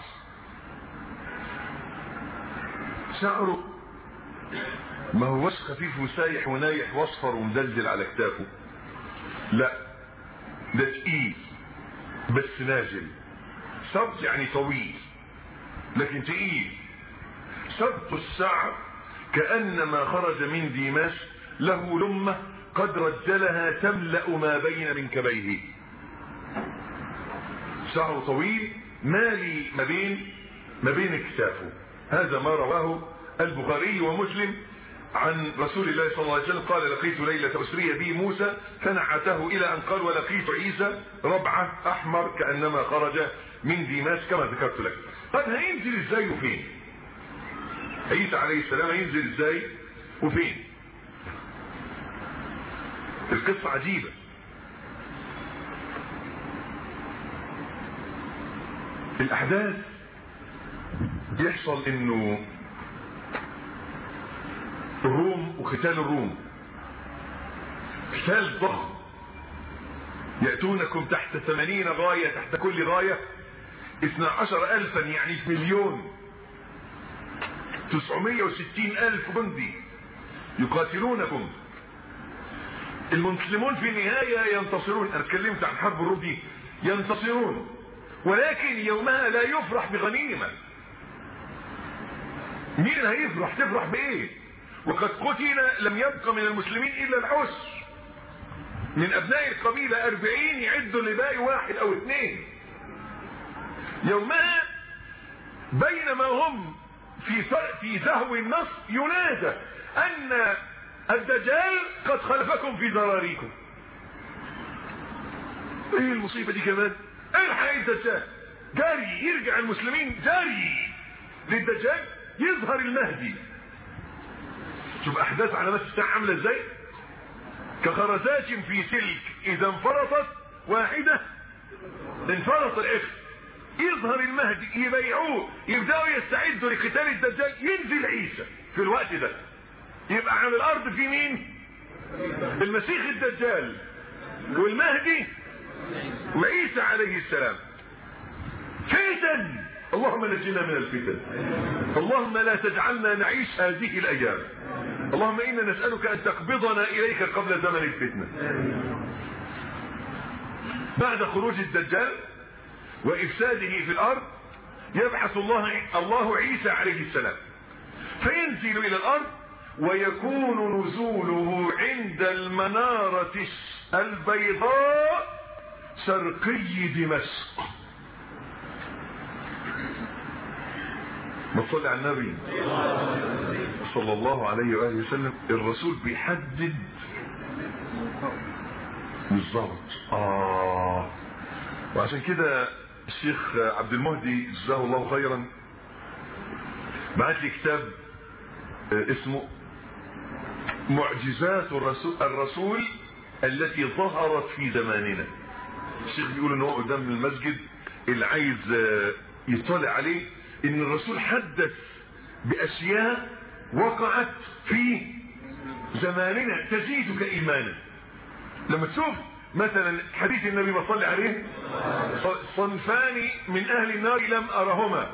شعره ما هوش خفيف وسايح ونايح واصفر ومدلدل على كتافه لا ده تقيل بس نازل سبط يعني طويل لكن تقيل سبط الشعر كأنما خرج من ديماس له لمة قد رجلها تملأ ما بين منكبيه شعره طويل مالي ما بين ما بين اكتافه هذا ما رواه البخاري ومسلم عن رسول الله صلى الله عليه وسلم قال لقيت ليلة أسري بي موسى فنعته إلى أن قال ولقيت عيسى ربعة أحمر كأنما خرج من ديماس كما ذكرت لك طب هينزل ازاي وفين عيسى عليه السلام هينزل ازاي وفين القصة عجيبة الأحداث يحصل انه الروم وقتال الروم قتال ضخم يأتونكم تحت ثمانين غاية تحت كل غاية اثنى عشر ألفا يعني مليون تسعمية وستين ألف جندي يقاتلونكم المسلمون في النهاية ينتصرون أنا اتكلمت عن حرب الروم دي ينتصرون ولكن يومها لا يفرح بغنيمة مين هيفرح تفرح بايه وقد قتل لم يبقى من المسلمين الا العسر من ابناء القبيلة اربعين يعدوا لباقي واحد او اثنين يومها بينما هم في في زهو النصر ينادى ان الدجال قد خلفكم في ذراريكم ايه المصيبة دي كمان الحق الدجال جاري يرجع المسلمين جاري للدجال يظهر المهدي شوف احداث علامات الساعة عاملة ازاي كخرزات في سلك اذا انفرطت واحدة انفرط الاخر يظهر المهدي يبيعوه يبدأوا يستعدوا لقتال الدجال ينزل عيسى في الوقت ده يبقى على الارض في مين المسيح الدجال والمهدي وعيسى عليه السلام فتن اللهم نجنا من الفتن اللهم لا تجعلنا نعيش هذه الايام اللهم انا نسألك ان تقبضنا اليك قبل زمن الفتنة بعد خروج الدجال وافساده في الارض يبحث الله الله عيسى عليه السلام فينزل الى الارض ويكون نزوله عند المنارة البيضاء شرقي دمشق بصلي على النبي صلى الله عليه وآله وسلم الرسول بيحدد بالظبط آه وعشان كده الشيخ عبد المهدي جزاه الله خيرا بعت لي كتاب اسمه معجزات الرسول, الرسول التي ظهرت في زماننا الشيخ بيقول ان هو قدام المسجد اللي عايز يطلع عليه ان الرسول حدث باشياء وقعت في زماننا تزيدك ايمانا لما تشوف مثلا حديث النبي ما صلى عليه صنفان من اهل النار لم ارهما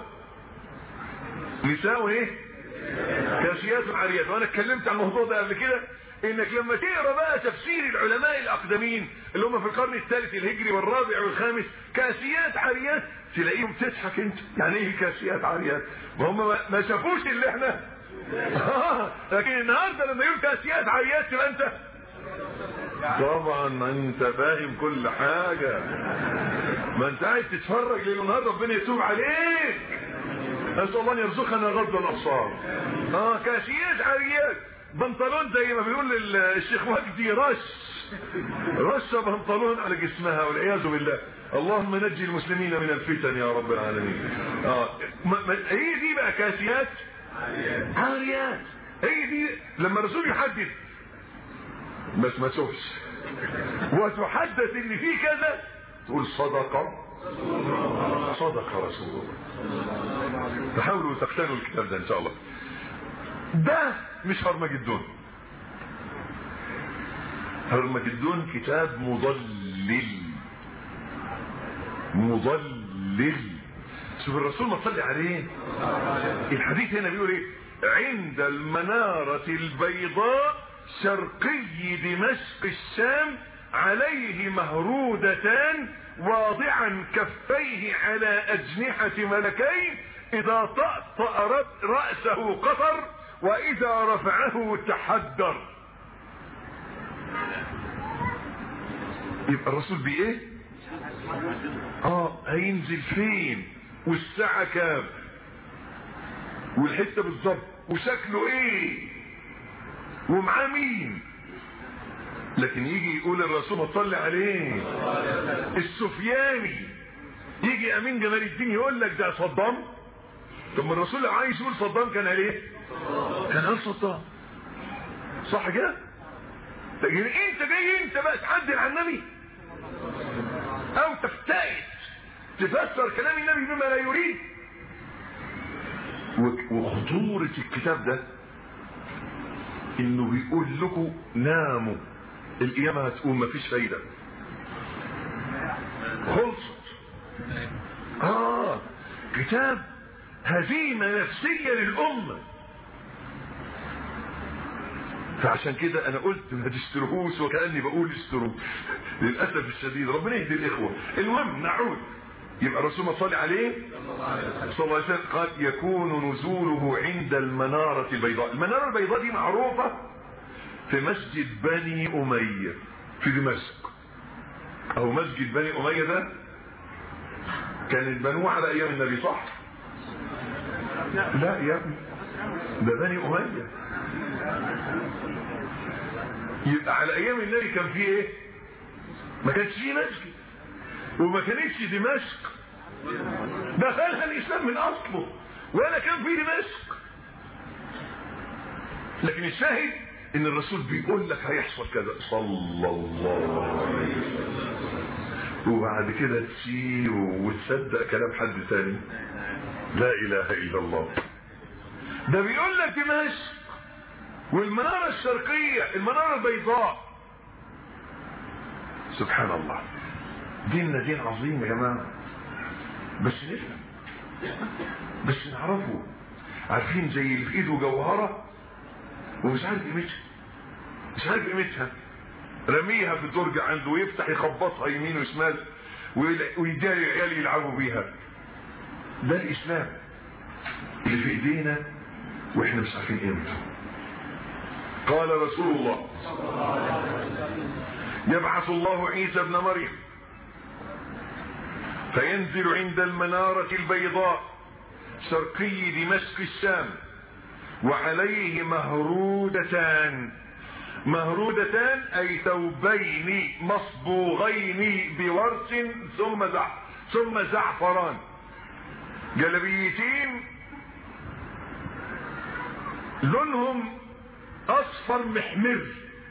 نساء ايه كاسيات عاريات وانا اتكلمت عن الموضوع ده قبل كده انك لما تقرا بقى تفسير العلماء الاقدمين اللي هم في القرن الثالث الهجري والرابع والخامس كاسيات عاريات تلاقيهم تضحك انت يعني ايه كاسيات عاريات وهم ما شافوش اللي احنا آه لكن النهارده لما يقول كاسيات عاريات تبقى انت طبعا انت فاهم كل حاجة ما انت قاعد تتفرج ليل ونهار ربنا يتوب عليك نسأل الله ان يرزقنا غض الابصار اه كاسيات عاريات بنطلون زي ما بيقول الشيخ وجدي رش رش بنطلون على جسمها والعياذ بالله اللهم نجي المسلمين من الفتن يا رب العالمين اه هي دي بقى كاسيات عاريات هي دي لما الرسول يحدث بس ما تشوفش وتحدث ان في كذا تقول صدق صدق رسول الله تحاولوا تقتنوا الكتاب ده ان شاء الله ده مش هرمجدون هرمجدون كتاب مضلل مضلل شوف الرسول ما صلي عليه الحديث هنا بيقول ايه عند المنارة البيضاء شرقي دمشق الشام عليه مهرودتان واضعا كفيه على أجنحة ملكين إذا طأطأ رأسه قطر وإذا رفعه تحدر يبقى الرسول بإيه اه هينزل فين والساعة كام والحتة بالظبط وشكله ايه ومعاه مين لكن يجي يقول الرسول ما تصلي عليه السفياني يجي امين جمال الدين يقول لك ده صدام طب ما الرسول لو عايز يقول صدام كان قال ايه كان قال صدام صح كده لكن انت جاي انت بقى تعدل على النبي او تفتئت تفسر كلام النبي بما لا يريد وخطورة الكتاب ده انه بيقول لكم ناموا القيامة هتقوم مفيش فايدة خلصت اه كتاب هزيمة نفسية للأمة فعشان كده انا قلت ما تشتروهوش وكأني بقول اشتروه للأسف الشديد ربنا يهدي الإخوة المهم نعود يبقى الرسول صلى عليه صلى الله عليه وسلم قال يكون نزوله عند المنارة البيضاء المنارة البيضاء دي معروفة في مسجد بني أمية في دمشق أو مسجد بني أمية ده كانت بنوه على أيام النبي صح لا يا ابني ده بني أمية يبقى على أيام النبي كان فيه إيه ما كانش فيه مسجد وما كانتش دمشق دخلها الإسلام من أصله ولا كان في دمشق لكن الشاهد ان الرسول بيقول لك هيحصل كذا صلى الله عليه وسلم وبعد كده تسير وتصدق كلام حد تاني لا اله الا الله ده بيقول لك دمشق والمنارة الشرقية المنارة البيضاء سبحان الله ديننا دين عظيم يا جماعة بس نفهم بس نعرفه عارفين زي اللي في ايده جوهرة ومش عارف قيمتها مش عارف قيمتها رميها في الدرج عنده ويفتح يخبطها يمين وشمال ويديها للعيال يلعبوا بيها ده الاسلام اللي في ايدينا واحنا مش عارفين قيمته قال رسول الله يبعث الله عيسى ابن مريم فينزل عند المنارة البيضاء شرقي دمشق الشام وعليه مهرودتان مهرودتان اي ثوبين مصبوغين بورس ثم زع ثم زعفران جلبيتين لونهم اصفر محمر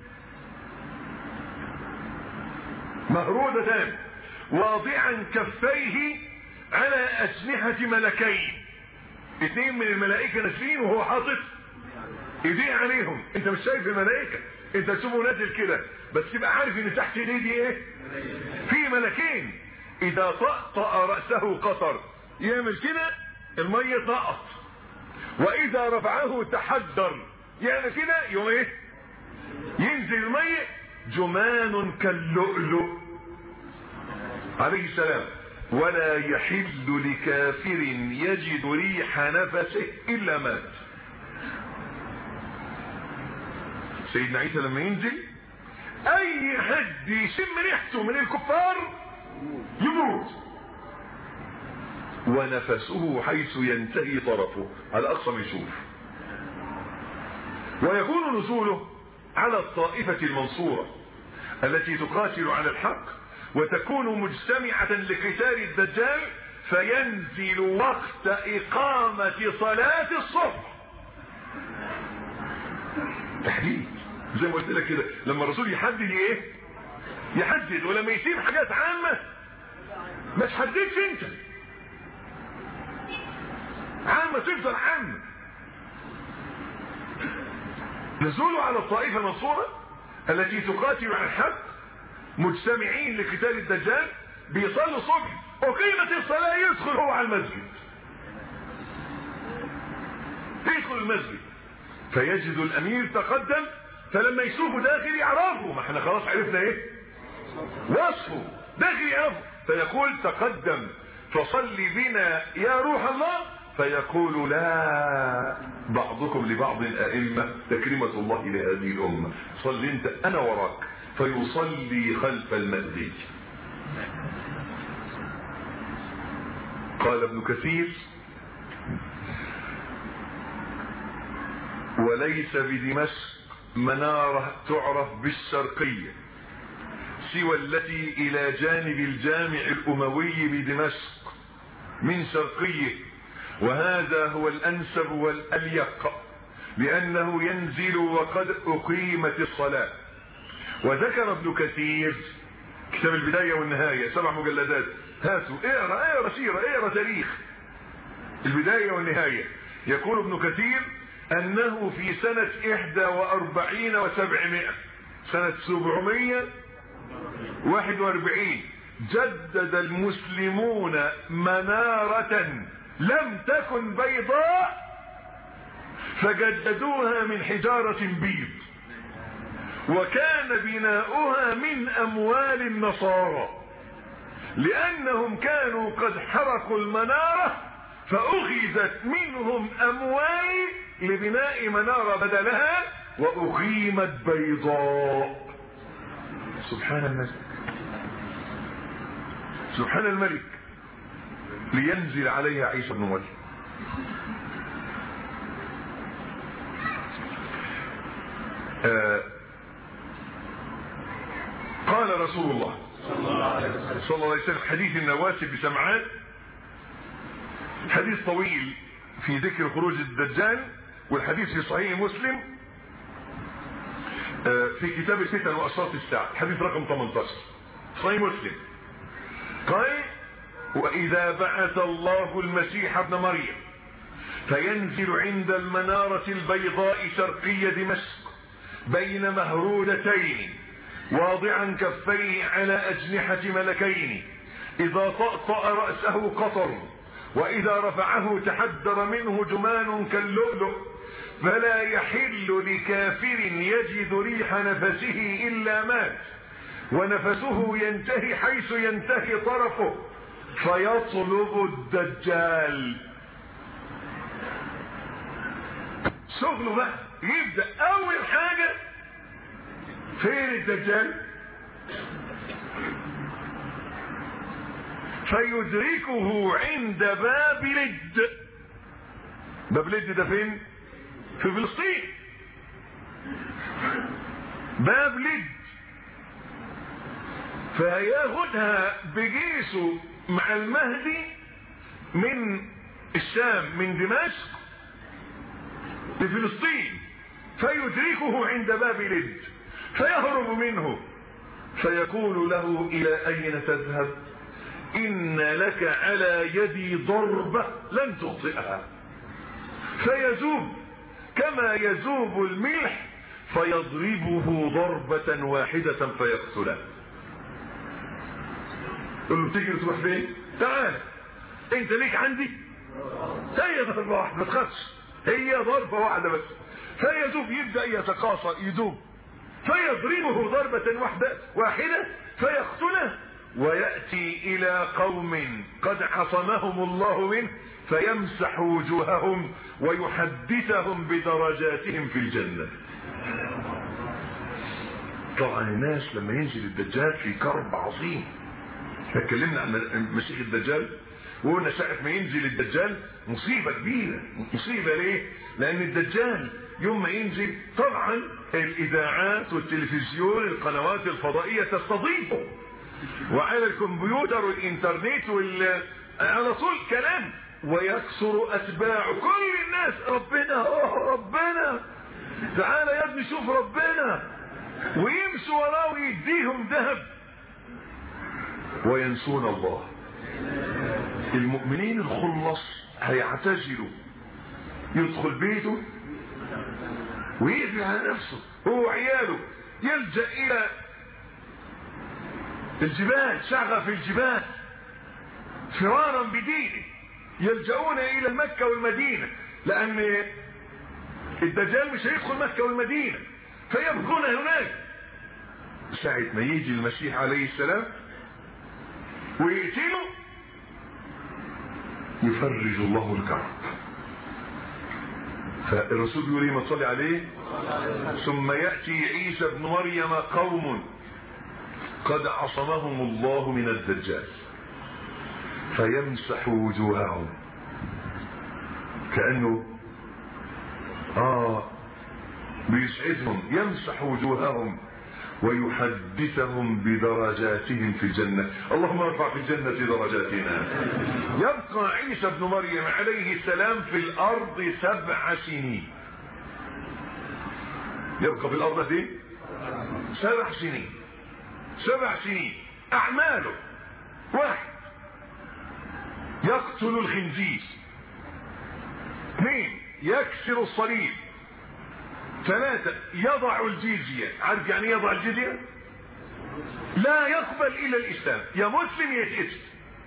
مهرودتان واضعا كفيه على اجنحة ملكين اثنين من الملائكة نازلين وهو حاطط ايديه عليهم انت مش شايف الملائكة انت تشوفه نازل كده بس تبقى عارف ان تحت ايديه دي ايه في ملكين اذا طأطأ رأسه قطر يعمل كده المية طقط واذا رفعه تحدر يعني كده يوم ايه ينزل المية جمان كاللؤلؤ عليه السلام ولا يحل لكافر يجد ريح نفسه الا مات سيدنا عيسى لما ينزل اي حد يشم ريحته من الكفار يموت ونفسه حيث ينتهي طرفه على اقصى ما يشوف ويكون نزوله على الطائفة المنصورة التي تقاتل على الحق وتكون مجتمعة لقتال الدجال فينزل وقت إقامة صلاة الصبح تحديد زي ما قلت لك كده لما الرسول يحدد ايه يحدد ولما يسيب حاجات عامة ما تحددش انت عامة تفضل عامة نزوله على الطائفة المنصورة التي تقاتل على الحق مجتمعين لقتال الدجال بيصلوا الصبح وقيمة الصلاة يدخل هو على المسجد يدخل المسجد فيجد الامير تقدم فلما يشوفه داخل يعرفه ما احنا خلاص عرفنا ايه وصفه داخل يعرفه فيقول تقدم فصل بنا يا روح الله فيقول لا بعضكم لبعض أئمة تكريمة الله لهذه الأمة صل انت أنا وراك فيصلي خلف المهدي قال ابن كثير وليس بدمشق منارة تعرف بالشرقية سوى التي إلى جانب الجامع الأموي بدمشق من شرقيه وهذا هو الأنسب والأليق لأنه ينزل وقد أقيمت الصلاة وذكر ابن كثير كتاب البداية والنهاية سبع مجلدات هاتوا اقرا اقرا سيرة اقرا تاريخ البداية والنهاية يقول ابن كثير أنه في سنة إحدى وأربعين وسبعمائة سنة سبعمية واحد واربعين جدد المسلمون منارة لم تكن بيضاء فجددوها من حجارة بيض وكان بناؤها من أموال النصارى لأنهم كانوا قد حرقوا المنارة فأخذت منهم أموال لبناء منارة بدلها وأقيمت بيضاء سبحان الملك سبحان الملك لينزل عليها عيسى بن مريم آه قال رسول الله صلى الله عليه وسلم حديث النواس بسمعان حديث طويل في ذكر خروج الدجال والحديث في صحيح مسلم في كتاب الفتن واشراط الساعه حديث رقم 18 صحيح مسلم قال واذا بعث الله المسيح ابن مريم فينزل عند المناره البيضاء شرقي دمشق بين مهرودتين واضعا كفيه على اجنحه ملكين اذا طأطأ رأسه قطر واذا رفعه تحدر منه جمان كاللؤلؤ فلا يحل لكافر يجد ريح نفسه الا مات ونفسه ينتهي حيث ينتهي طرفه فيطلب الدجال شغله بقى يبدا اول حاجه فين الدجال فيدركه عند باب لد باب لد ده فين في فلسطين باب لد فياخدها بجيسه مع المهدي من الشام من دمشق لفلسطين فيدركه عند باب لد فيهرب منه فيقول له الى اين تذهب ان لك على يدي ضربة لن تخطئها فيذوب كما يذوب الملح فيضربه ضربة واحدة فيقتله قل له تجري تروح فين تعال انت ليك عندي هي ضربة واحدة ما تخافش هي ضربة واحدة بس فيذوب يبدأ يتقاصر يذوب فيضربه ضربة واحدة واحدة فيقتله ويأتي إلى قوم قد عصمهم الله منه فيمسح وجوههم ويحدثهم بدرجاتهم في الجنة طبعا الناس لما ينزل الدجال في كرب عظيم اتكلمنا عن مسيح الدجال وقلنا ساعة ما ينزل الدجال مصيبة كبيرة مصيبة ليه لان الدجال يوم ما ينزل طبعا الاذاعات والتلفزيون القنوات الفضائية تستضيفه وعلى الكمبيوتر والانترنت وال على طول كلام ويكثر اتباع كل الناس ربنا اوه ربنا تعالى يا ابني شوف ربنا ويمشوا وراه ويديهم ذهب وينسون الله المؤمنين الخلص هيعتزلوا يدخل بيته ويقفل على نفسه هو وعياله يلجأ الى الجبال شغف الجبال فرارا بدينه يلجؤون الى مكة والمدينة لان الدجال مش هيدخل مكة والمدينة فيبقون هناك ساعة ما يجي المسيح عليه السلام ويقتله يفرج الله الكرب فالرسول بيقول ايه ما تصلي عليه ثم يأتي عيسى ابن مريم قوم قد عصمهم الله من الدجال فيمسح وجوههم كأنه آه بيسعدهم يمسح وجوههم ويحدثهم بدرجاتهم في الجنة اللهم ارفع في الجنة درجاتنا يبقى عيسى بن مريم عليه السلام في الأرض سبع سنين يبقى في الأرض دي سبع سنين سبع سنين أعماله واحد يقتل الخنزير اثنين يكسر الصليب ثلاثة يضع الجزية عارف يعني يضع الجزية لا يقبل إلا الإسلام يا مسلم يا جزء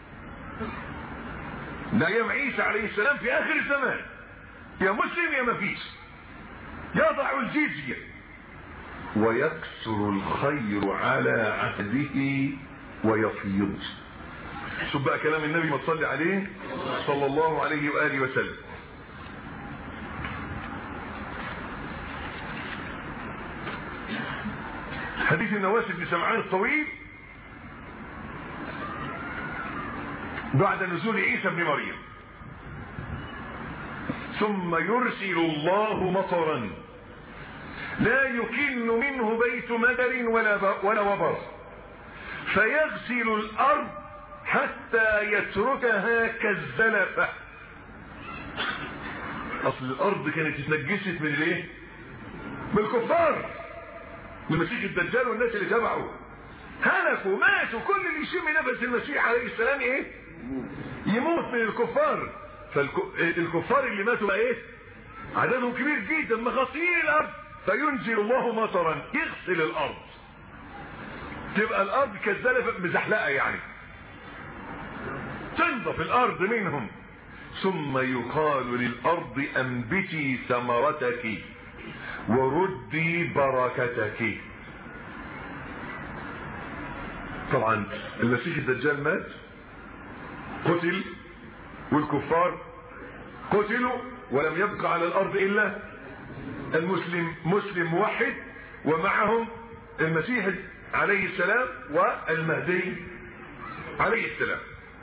لا يا عيسى عليه السلام في آخر الزمان يا مسلم يا ما فيش يضع الجزية ويكسر الخير على عهده ويفيض شوف بقى كلام النبي ما تصلي عليه صلى الله عليه وآله وسلم حديث النواس بن سمعان الطويل بعد نزول عيسى بن مريم ثم يرسل الله مطرا لا يكن منه بيت مدر ولا ولا وبر فيغسل الارض حتى يتركها كالزلفه اصل الارض كانت اتنجست من الايه من الكفار المسيح الدجال والناس اللي تبعه هلكوا ماتوا كل اللي يشم نفس المسيح عليه السلام ايه يموت من الكفار فالكفار اللي ماتوا بقى ايه عددهم كبير جدا مغطيين الارض فينزل الله مطرا يغسل الارض تبقى الارض كالزلفه مزحلقه يعني تنضف الارض منهم ثم يقال للارض انبتي ثمرتك وردي بركتك طبعا المسيح الدجال مات قتل والكفار قتلوا ولم يبقى على الارض الا المسلم مسلم موحد ومعهم المسيح عليه السلام والمهدي عليه السلام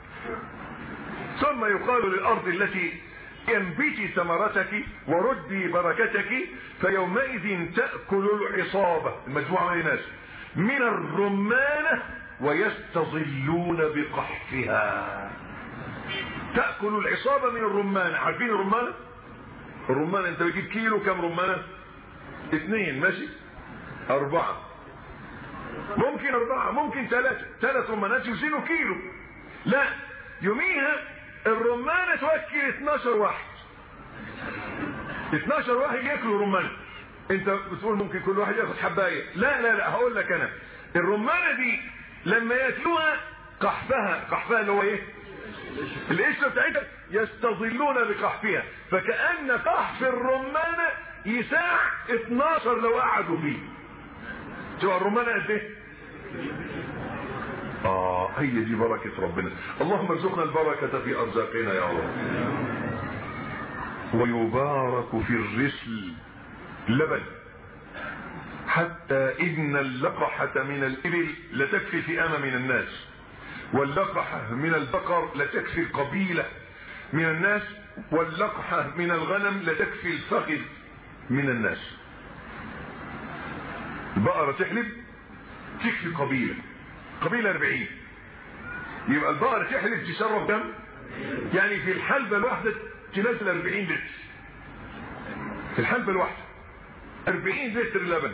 ثم يقال للارض التي انبتي ثمرتك وردي بركتك فيومئذ تأكل العصابة المجموعة من الناس من الرمانة ويستظلون بقحفها تأكل العصابة من الرمانة عارفين الرمانة الرمانة انت بتجيب كيلو كم رمانة اثنين ماشي اربعة ممكن اربعة ممكن ثلاثة ثلاث رمانات يوزنوا كيلو لا يوميها الرمانة توكل 12 واحد 12 واحد ياكلوا رمانة انت بتقول ممكن كل واحد ياخد حباية لا لا لا هقول لك انا الرمانة دي لما ياكلوها قحفها قحفها اللي هو ايه القشرة بتاعتها يستظلون بقحفها فكأن قحف الرمانة يساع 12 لو قعدوا فيه شوف الرمانة قد ايه آه هي دي بركة ربنا اللهم ارزقنا البركة في أرزاقنا يا رب ويبارك في الرسل لبن حتى إن اللقحة من الإبل لتكفي فئامة من الناس واللقحة من البقر لتكفي القبيلة من الناس واللقحة من الغنم لتكفي الفخذ من الناس البقرة تحلب تكفي قبيلة قبيلة 40 يبقى البقرة تحلب تشرب كم يعني في الحلبة الواحدة تنزل 40 لتر في الحلبة الواحدة 40 لتر لبن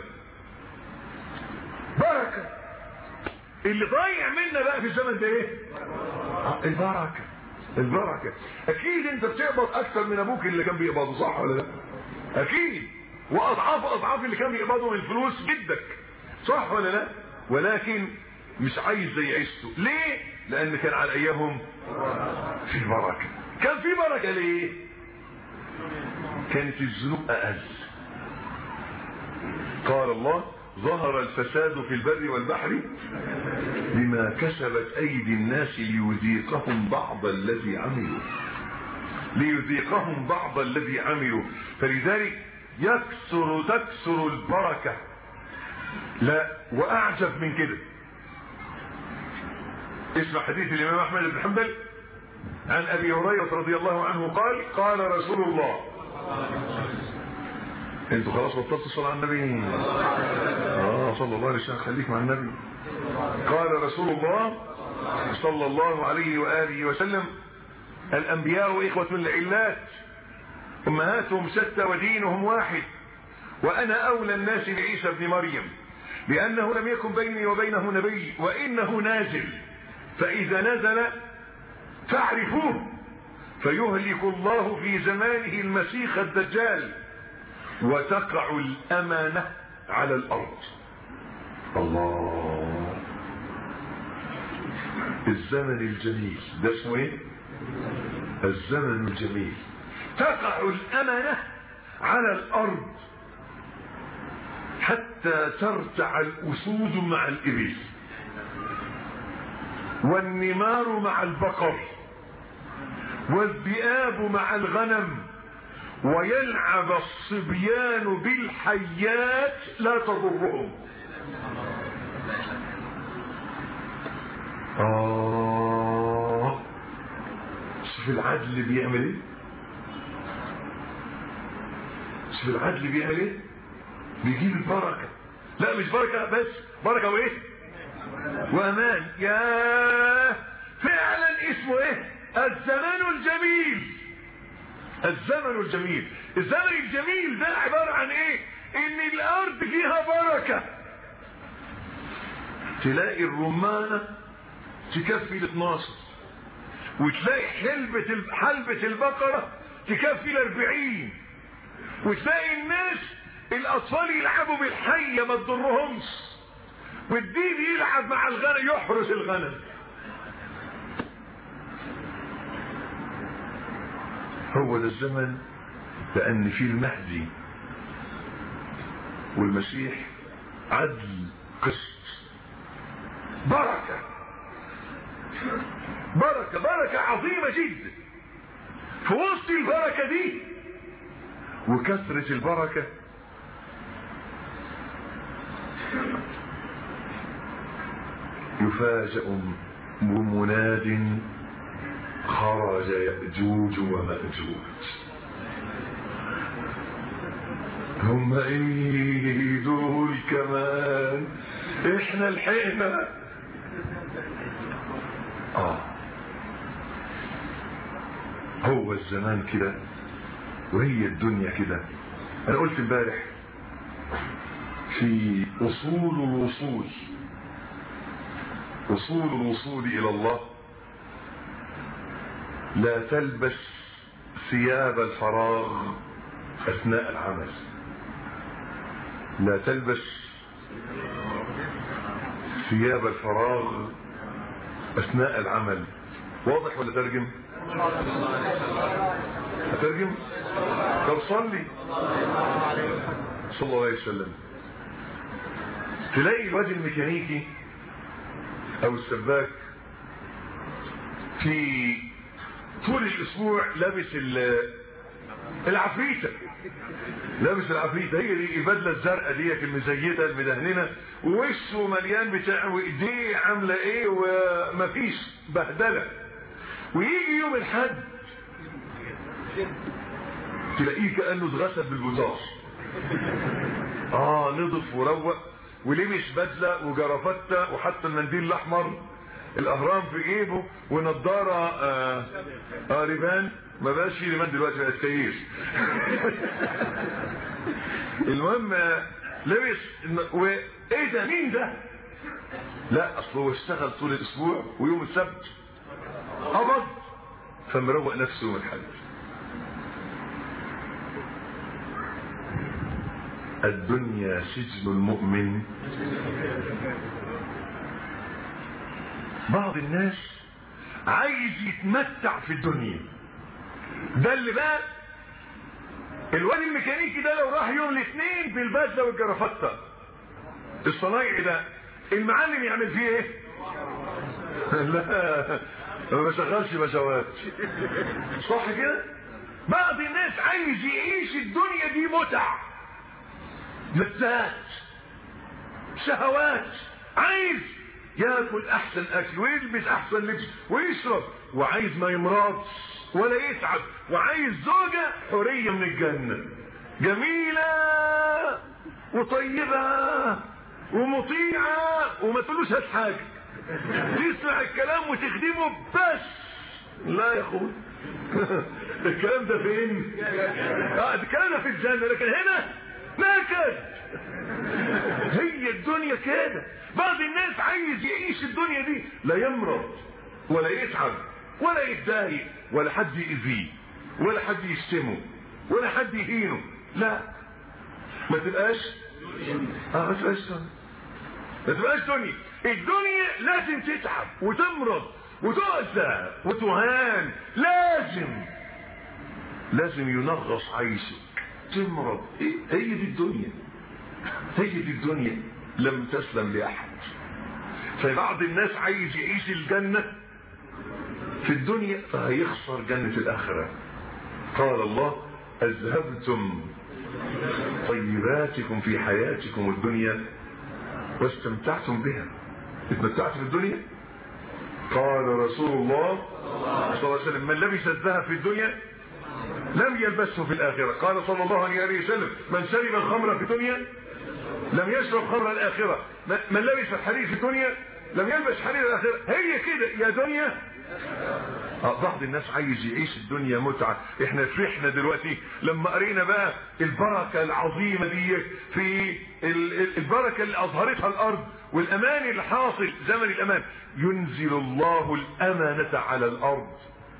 بركة اللي ضايع منا بقى في الزمن ده ايه البركة البركة اكيد انت بتقبض اكثر من ابوك اللي كان بيقبضه صح ولا لا اكيد واضعاف اضعاف اللي كان بيقبضه من الفلوس جدك صح ولا لا ولكن مش عايز زي عيشته ليه لان كان على ايامهم في بركة كان في بركة ليه كانت الذنوب اقل قال الله ظهر الفساد في البر والبحر بما كسبت أيدي الناس ليذيقهم بعض الذي عملوا ليذيقهم بعض الذي عملوا فلذلك يكسر تكسر البركة لا وأعجب من كده اسمع حديث الإمام أحمد بن حنبل عن أبي هريرة رضي الله عنه قال قال رسول الله انتوا خلاص بطلتوا الصلاة على النبي اه صلى الله عليه وسلم خليك مع النبي قال رسول الله صلى الله عليه وآله وسلم الأنبياء إخوة العلات أمهاتهم شتى ودينهم واحد وأنا أولى الناس بعيسى ابن مريم لأنه لم يكن بيني وبينه نبي وإنه نازل فإذا نزل فاعرفوه فيهلك الله في زمانه المسيح الدجال وتقع الأمانة على الأرض الله الزمن الجميل ده اسمه ايه الزمن الجميل تقع الأمانة على الأرض حتى ترتع الأسود مع الإبل والنمار مع البقر والذئاب مع الغنم ويلعب الصبيان بالحيات لا تضرهم آه شوف العدل بيعمل ايه شوف العدل بيعمل ايه بيجيب البركة لا مش بركة بس بركة وايه وامان يا فعلا اسمه ايه الزمان الجميل الزمن الجميل الزمن الجميل ده عبارة عن ايه ان الارض فيها بركة تلاقي الرمانة تكفي ال 12 وتلاقي حلبة حلبة البقرة تكفي ال 40 وتلاقي الناس الاطفال يلعبوا بالحية ما تضرهمش والدين يلعب مع الغنم يحرس الغنم هو ده الزمن لأن فيه المهدي والمسيح عدل قسط بركة بركة بركة عظيمة جدا في وسط البركة دي وكثرة البركة يفاجأ بمناد خرج يأجوج ومأجوج هم ايه دول كمان احنا لحقنا اه هو الزمان كده وهي الدنيا كده انا قلت امبارح في اصول الوصول اصول الوصول الى الله لا تلبس ثياب الفراغ اثناء العمل لا تلبس ثياب الفراغ اثناء العمل واضح ولا ترجم هترجم طب صلي صلى الله عليه وسلم تلاقي الواد الميكانيكي او السباك في طول الاسبوع لابس العفريتة لابس العفريتة هي دي البدلة الزرقاء ديت المزيتة المدهننة ووشه مليان بتاع وايديه عاملة ايه ومفيش بهدلة ويجي يوم الحد تلاقيه كأنه اتغسل بالبوتاش اه نضف وروق ولبس بدلة وجرافته وحتى المنديل الاحمر الاهرام في جيبه ونضاره آه, آه ريبان ما بقاش في ريبان دلوقتي بقت كيس المهم لبس وايه ده مين ده لا اصل هو اشتغل طول الاسبوع ويوم السبت قبض فمروق نفسه يوم الحد الدنيا سجن المؤمن بعض الناس عايز يتمتع في الدنيا ده اللي بقى الواد الميكانيكي ده لو راح يوم الاثنين بالبدله والجرافته الصنايعي ده المعلم يعمل فيه ايه لا ما بشغلش بشوات صح كده بعض الناس عايز يعيش الدنيا دي متع لذات شهوات عايز ياكل احسن اكل ويلبس احسن لبس ويشرب وعايز ما يمرضش ولا يتعب وعايز زوجة حورية من الجنة جميلة وطيبة ومطيعة وما تقولوش هات حاجة تسمع الكلام وتخدمه بس لا يا اخوي الكلام ده فين اه الكلام ده في الجنة لكن هنا نكد هي الدنيا كده بعض الناس عايز يعيش الدنيا دي لا يمرض ولا يتعب ولا يتضايق ولا حد يأذيه ولا حد يشتمه ولا حد يهينه لا ما تبقاش اه ما تبقاش دنيا ما تبقاش دنيا الدنيا لازم تتعب وتمرض وتؤذى وتهان لازم لازم ينغص عيشك تمرض إيه؟ هي دي الدنيا هي دي الدنيا لم تسلم لأحد فبعض الناس عايز يعيش الجنة في الدنيا فهيخسر جنة الآخرة قال الله أذهبتم طيباتكم في حياتكم الدنيا واستمتعتم بها اتمتعت في الدنيا قال رسول الله صلى الله عليه وسلم من لبس الذهب في الدنيا لم يلبسه في الآخرة قال صلى الله عليه وسلم من شرب الخمر في الدنيا لم يشرب خمر الآخرة من لبس الحرير في الدنيا لم يلبس حرير الآخرة هي كده يا دنيا بعض الناس عايز يعيش الدنيا متعة احنا فرحنا دلوقتي لما قرينا بقى البركة العظيمة دي في البركة اللي اظهرتها الارض والامان اللي حاصل زمن الامان ينزل الله الامانة على الارض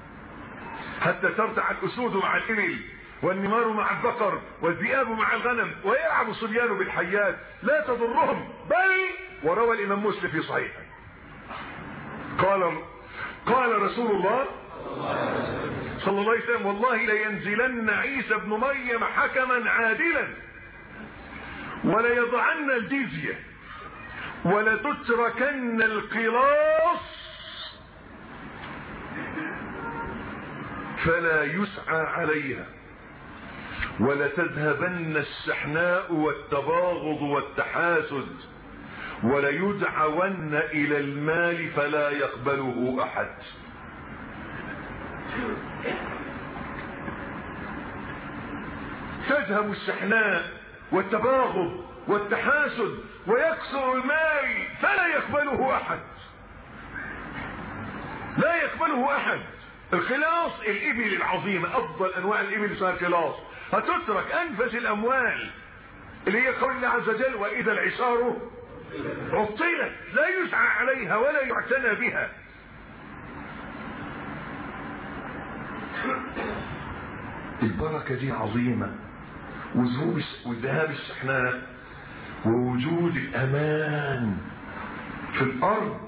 حتى ترتع الاسود مع الابل والنمار مع البقر والذئاب مع الغنم ويلعب الصبيان بالحيات لا تضرهم بل وروى الامام مسلم في صحيحه قال قال رسول الله صلى الله عليه وسلم والله لينزلن عيسى ابن مريم حكما عادلا وليضعن الجزية ولتتركن القلاص فلا يسعى عليها ولتذهبن السحناء والتباغض والتحاسد وليدعون إلى المال فلا يقبله أحد تذهب السحناء والتباغض والتحاسد ويكسر المال فلا يقبله أحد لا يقبله أحد الخلاص الإبل العظيمة أفضل أنواع الإبل اسمها الخلاص هتترك أنفس الأموال اللي هي قول الله عز وجل وإذا العشار عطلت لا يسعى عليها ولا يعتنى بها البركة دي عظيمة وذهاب الشحناء ووجود الأمان في الأرض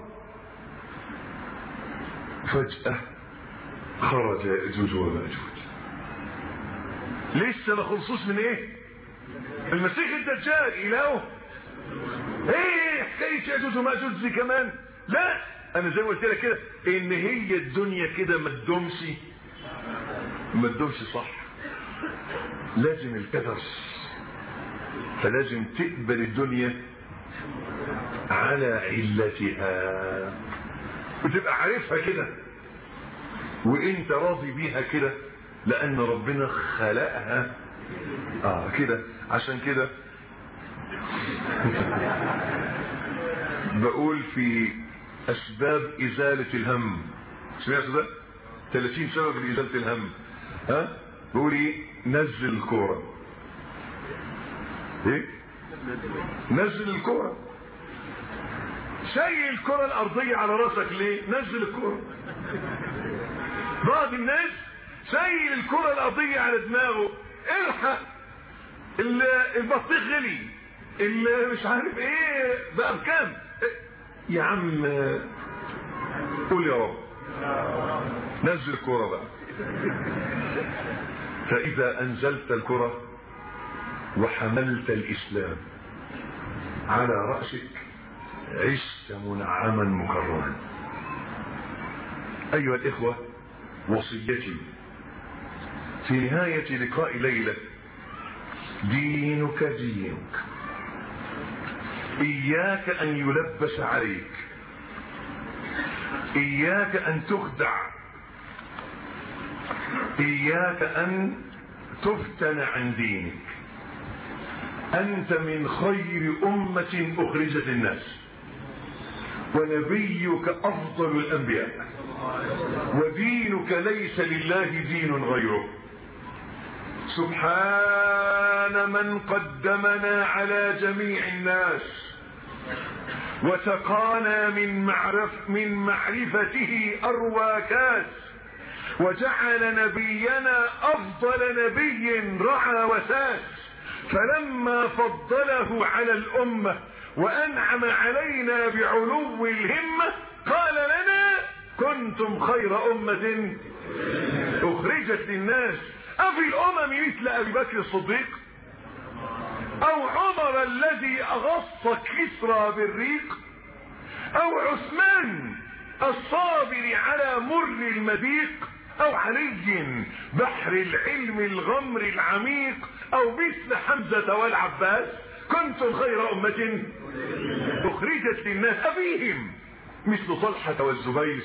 فجأة خرج يأجوج ومأجوج لسه ما خلصوش من ايه المسيح الدجال إلهه ايه حكايه ياجوج وماجوج دي كمان لا انا زي ما قلت لك كده ان هي الدنيا كده ما تدومش ما تدومش صح لازم الكدرس فلازم تقبل الدنيا على علتها وتبقى عارفها كده وانت راضي بيها كده لان ربنا خلقها اه كده عشان كده بقول في اسباب ازالة الهم سمعت ده 30 سبب لازالة الهم ها بقول ايه نزل الكورة ايه نزل الكورة شيل الكرة الارضية على راسك ليه نزل الكرة بعض الناس شيل الكرة الارضية على دماغه الحق البطيخ غلي اللي مش عارف ايه بقى بكام يا عم قول يا رب نزل الكرة بقى فإذا أنزلت الكرة وحملت الإسلام على رأسك عشت منعما مكرما أيها الإخوة وصيتي في نهاية لقاء ليلة دينك دينك إياك أن يلبس عليك إياك أن تخدع إياك أن تفتن عن دينك أنت من خير أمة أخرجت الناس ونبيك أفضل الأنبياء ودينك ليس لله دين غيره سبحان من قدمنا على جميع الناس وسقانا من, معرف من معرفته أروى كاس وجعل نبينا أفضل نبي رعى وساس فلما فضله على الأمة وأنعم علينا بعلو الهمة قال لنا كنتم خير أمة أخرجت للناس أفي الأمم مثل أبي بكر الصديق أو عمر الذي أغص كسرى بالريق أو عثمان الصابر على مر المديق أو علي بحر العلم الغمر العميق أو مثل حمزة والعباس كنتم خير أمة أخرجت للناس أبيهم مثل طلحة والزبير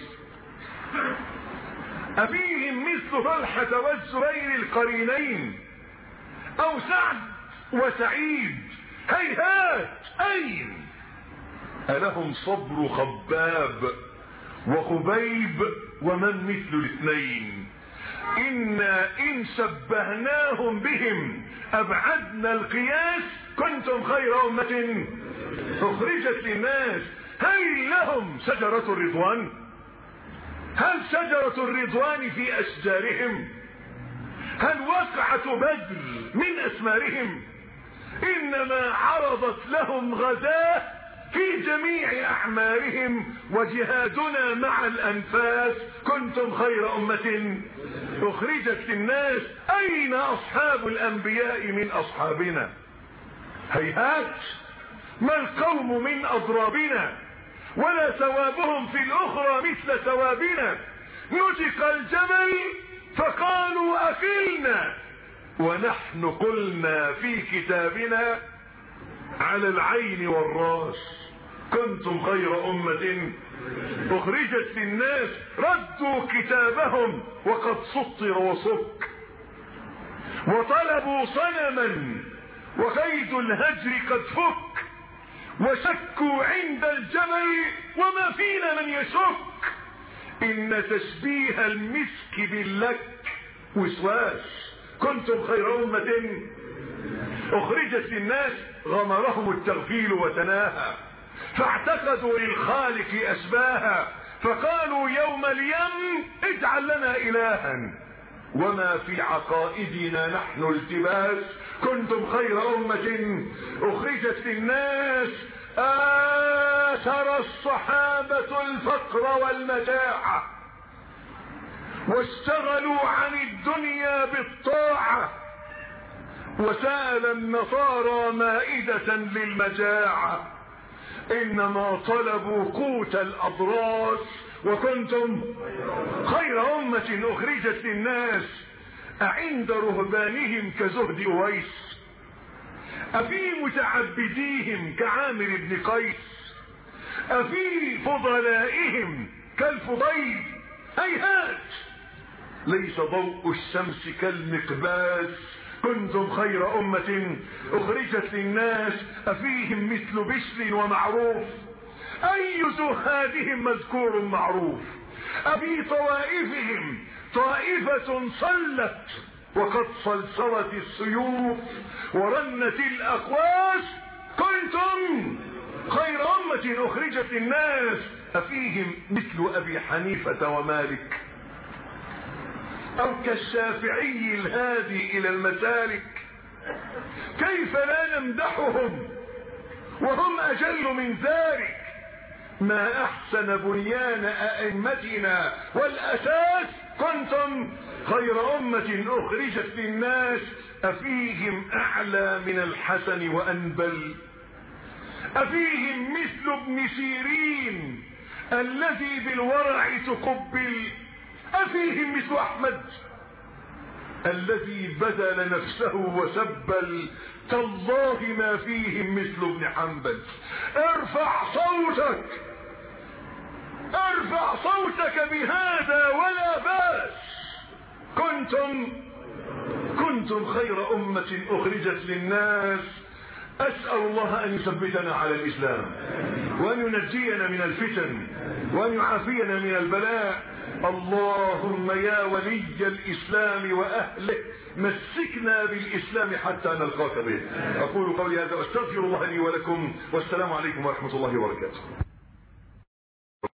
أبيهم مثل طلحة والزبير القرينين أو سعد وسعيد هيهات أين ألهم صبر خباب وخبيب ومن مثل الاثنين إنا إن شبهناهم بهم أبعدنا القياس كنتم خير أمة أخرجت للناس هل لهم شجرة الرضوان هل شجرة الرضوان في أشجارهم هل وقعة بدر من أسمارهم إنما عرضت لهم غداه في جميع أعمارهم وجهادنا مع الأنفاس كنتم خير أمة أخرجت للناس أين أصحاب الأنبياء من أصحابنا هيهات ما القوم من أضرابنا ولا ثوابهم في الأخرى مثل ثوابنا نتق الجبل فقالوا أكلنا ونحن قلنا في كتابنا على العين والراس كنتم خير أمة أخرجت للناس ردوا كتابهم وقد سطر وصك وطلبوا صنما وقيد الهجر قد فك وشكوا عند الجبل وما فينا من يشك إن تشبيه المسك باللك وسواس كنتم خير أمة أخرجت للناس غمرهم التغفيل وتناهى فاعتقدوا للخالق أشباها فقالوا يوم اليم اجعل لنا إلها وما في عقائدنا نحن التباس كنتم خير أمة أخرجت للناس آثر الصحابة الفقر والمتاع واشتغلوا عن الدنيا بالطاعة وسال النصارى مائدة للمجاعة انما طلبوا قوت الاضراس وكنتم خير امة اخرجت للناس اعند رهبانهم كزهد اويس افي متعبديهم كعامر بن قيس افي فضلائهم كالفضيل هيهات ليس ضوء الشمس كالمقباس كنتم خير أمة أخرجت للناس أفيهم مثل بشر ومعروف أي زهادهم مذكور معروف أفي طوائفهم طائفة صلت وقد صلصلت السيوف ورنت الأقواس كنتم خير أمة أخرجت للناس أفيهم مثل أبي حنيفة ومالك أو كالشافعي الهادي إلى المسالك كيف لا نمدحهم وهم أجل من ذلك ما أحسن بنيان أئمتنا والأساس كنتم خير أمة أخرجت للناس أفيهم أعلى من الحسن وأنبل أفيهم مثل ابن سيرين الذي بالورع تقبل أفيهم مثل أحمد الذي بذل نفسه وسبل تالله ما فيهم مثل ابن حنبل ارفع صوتك ارفع صوتك بهذا ولا باس كنتم كنتم خير أمة أخرجت للناس أسأل الله أن يثبتنا على الإسلام وأن ينجينا من الفتن وأن يعافينا من البلاء اللهم يا ولي الإسلام وأهله مسكنا بالإسلام حتى نلقاك به أقول قولي هذا واستغفر الله لي ولكم والسلام عليكم ورحمة الله وبركاته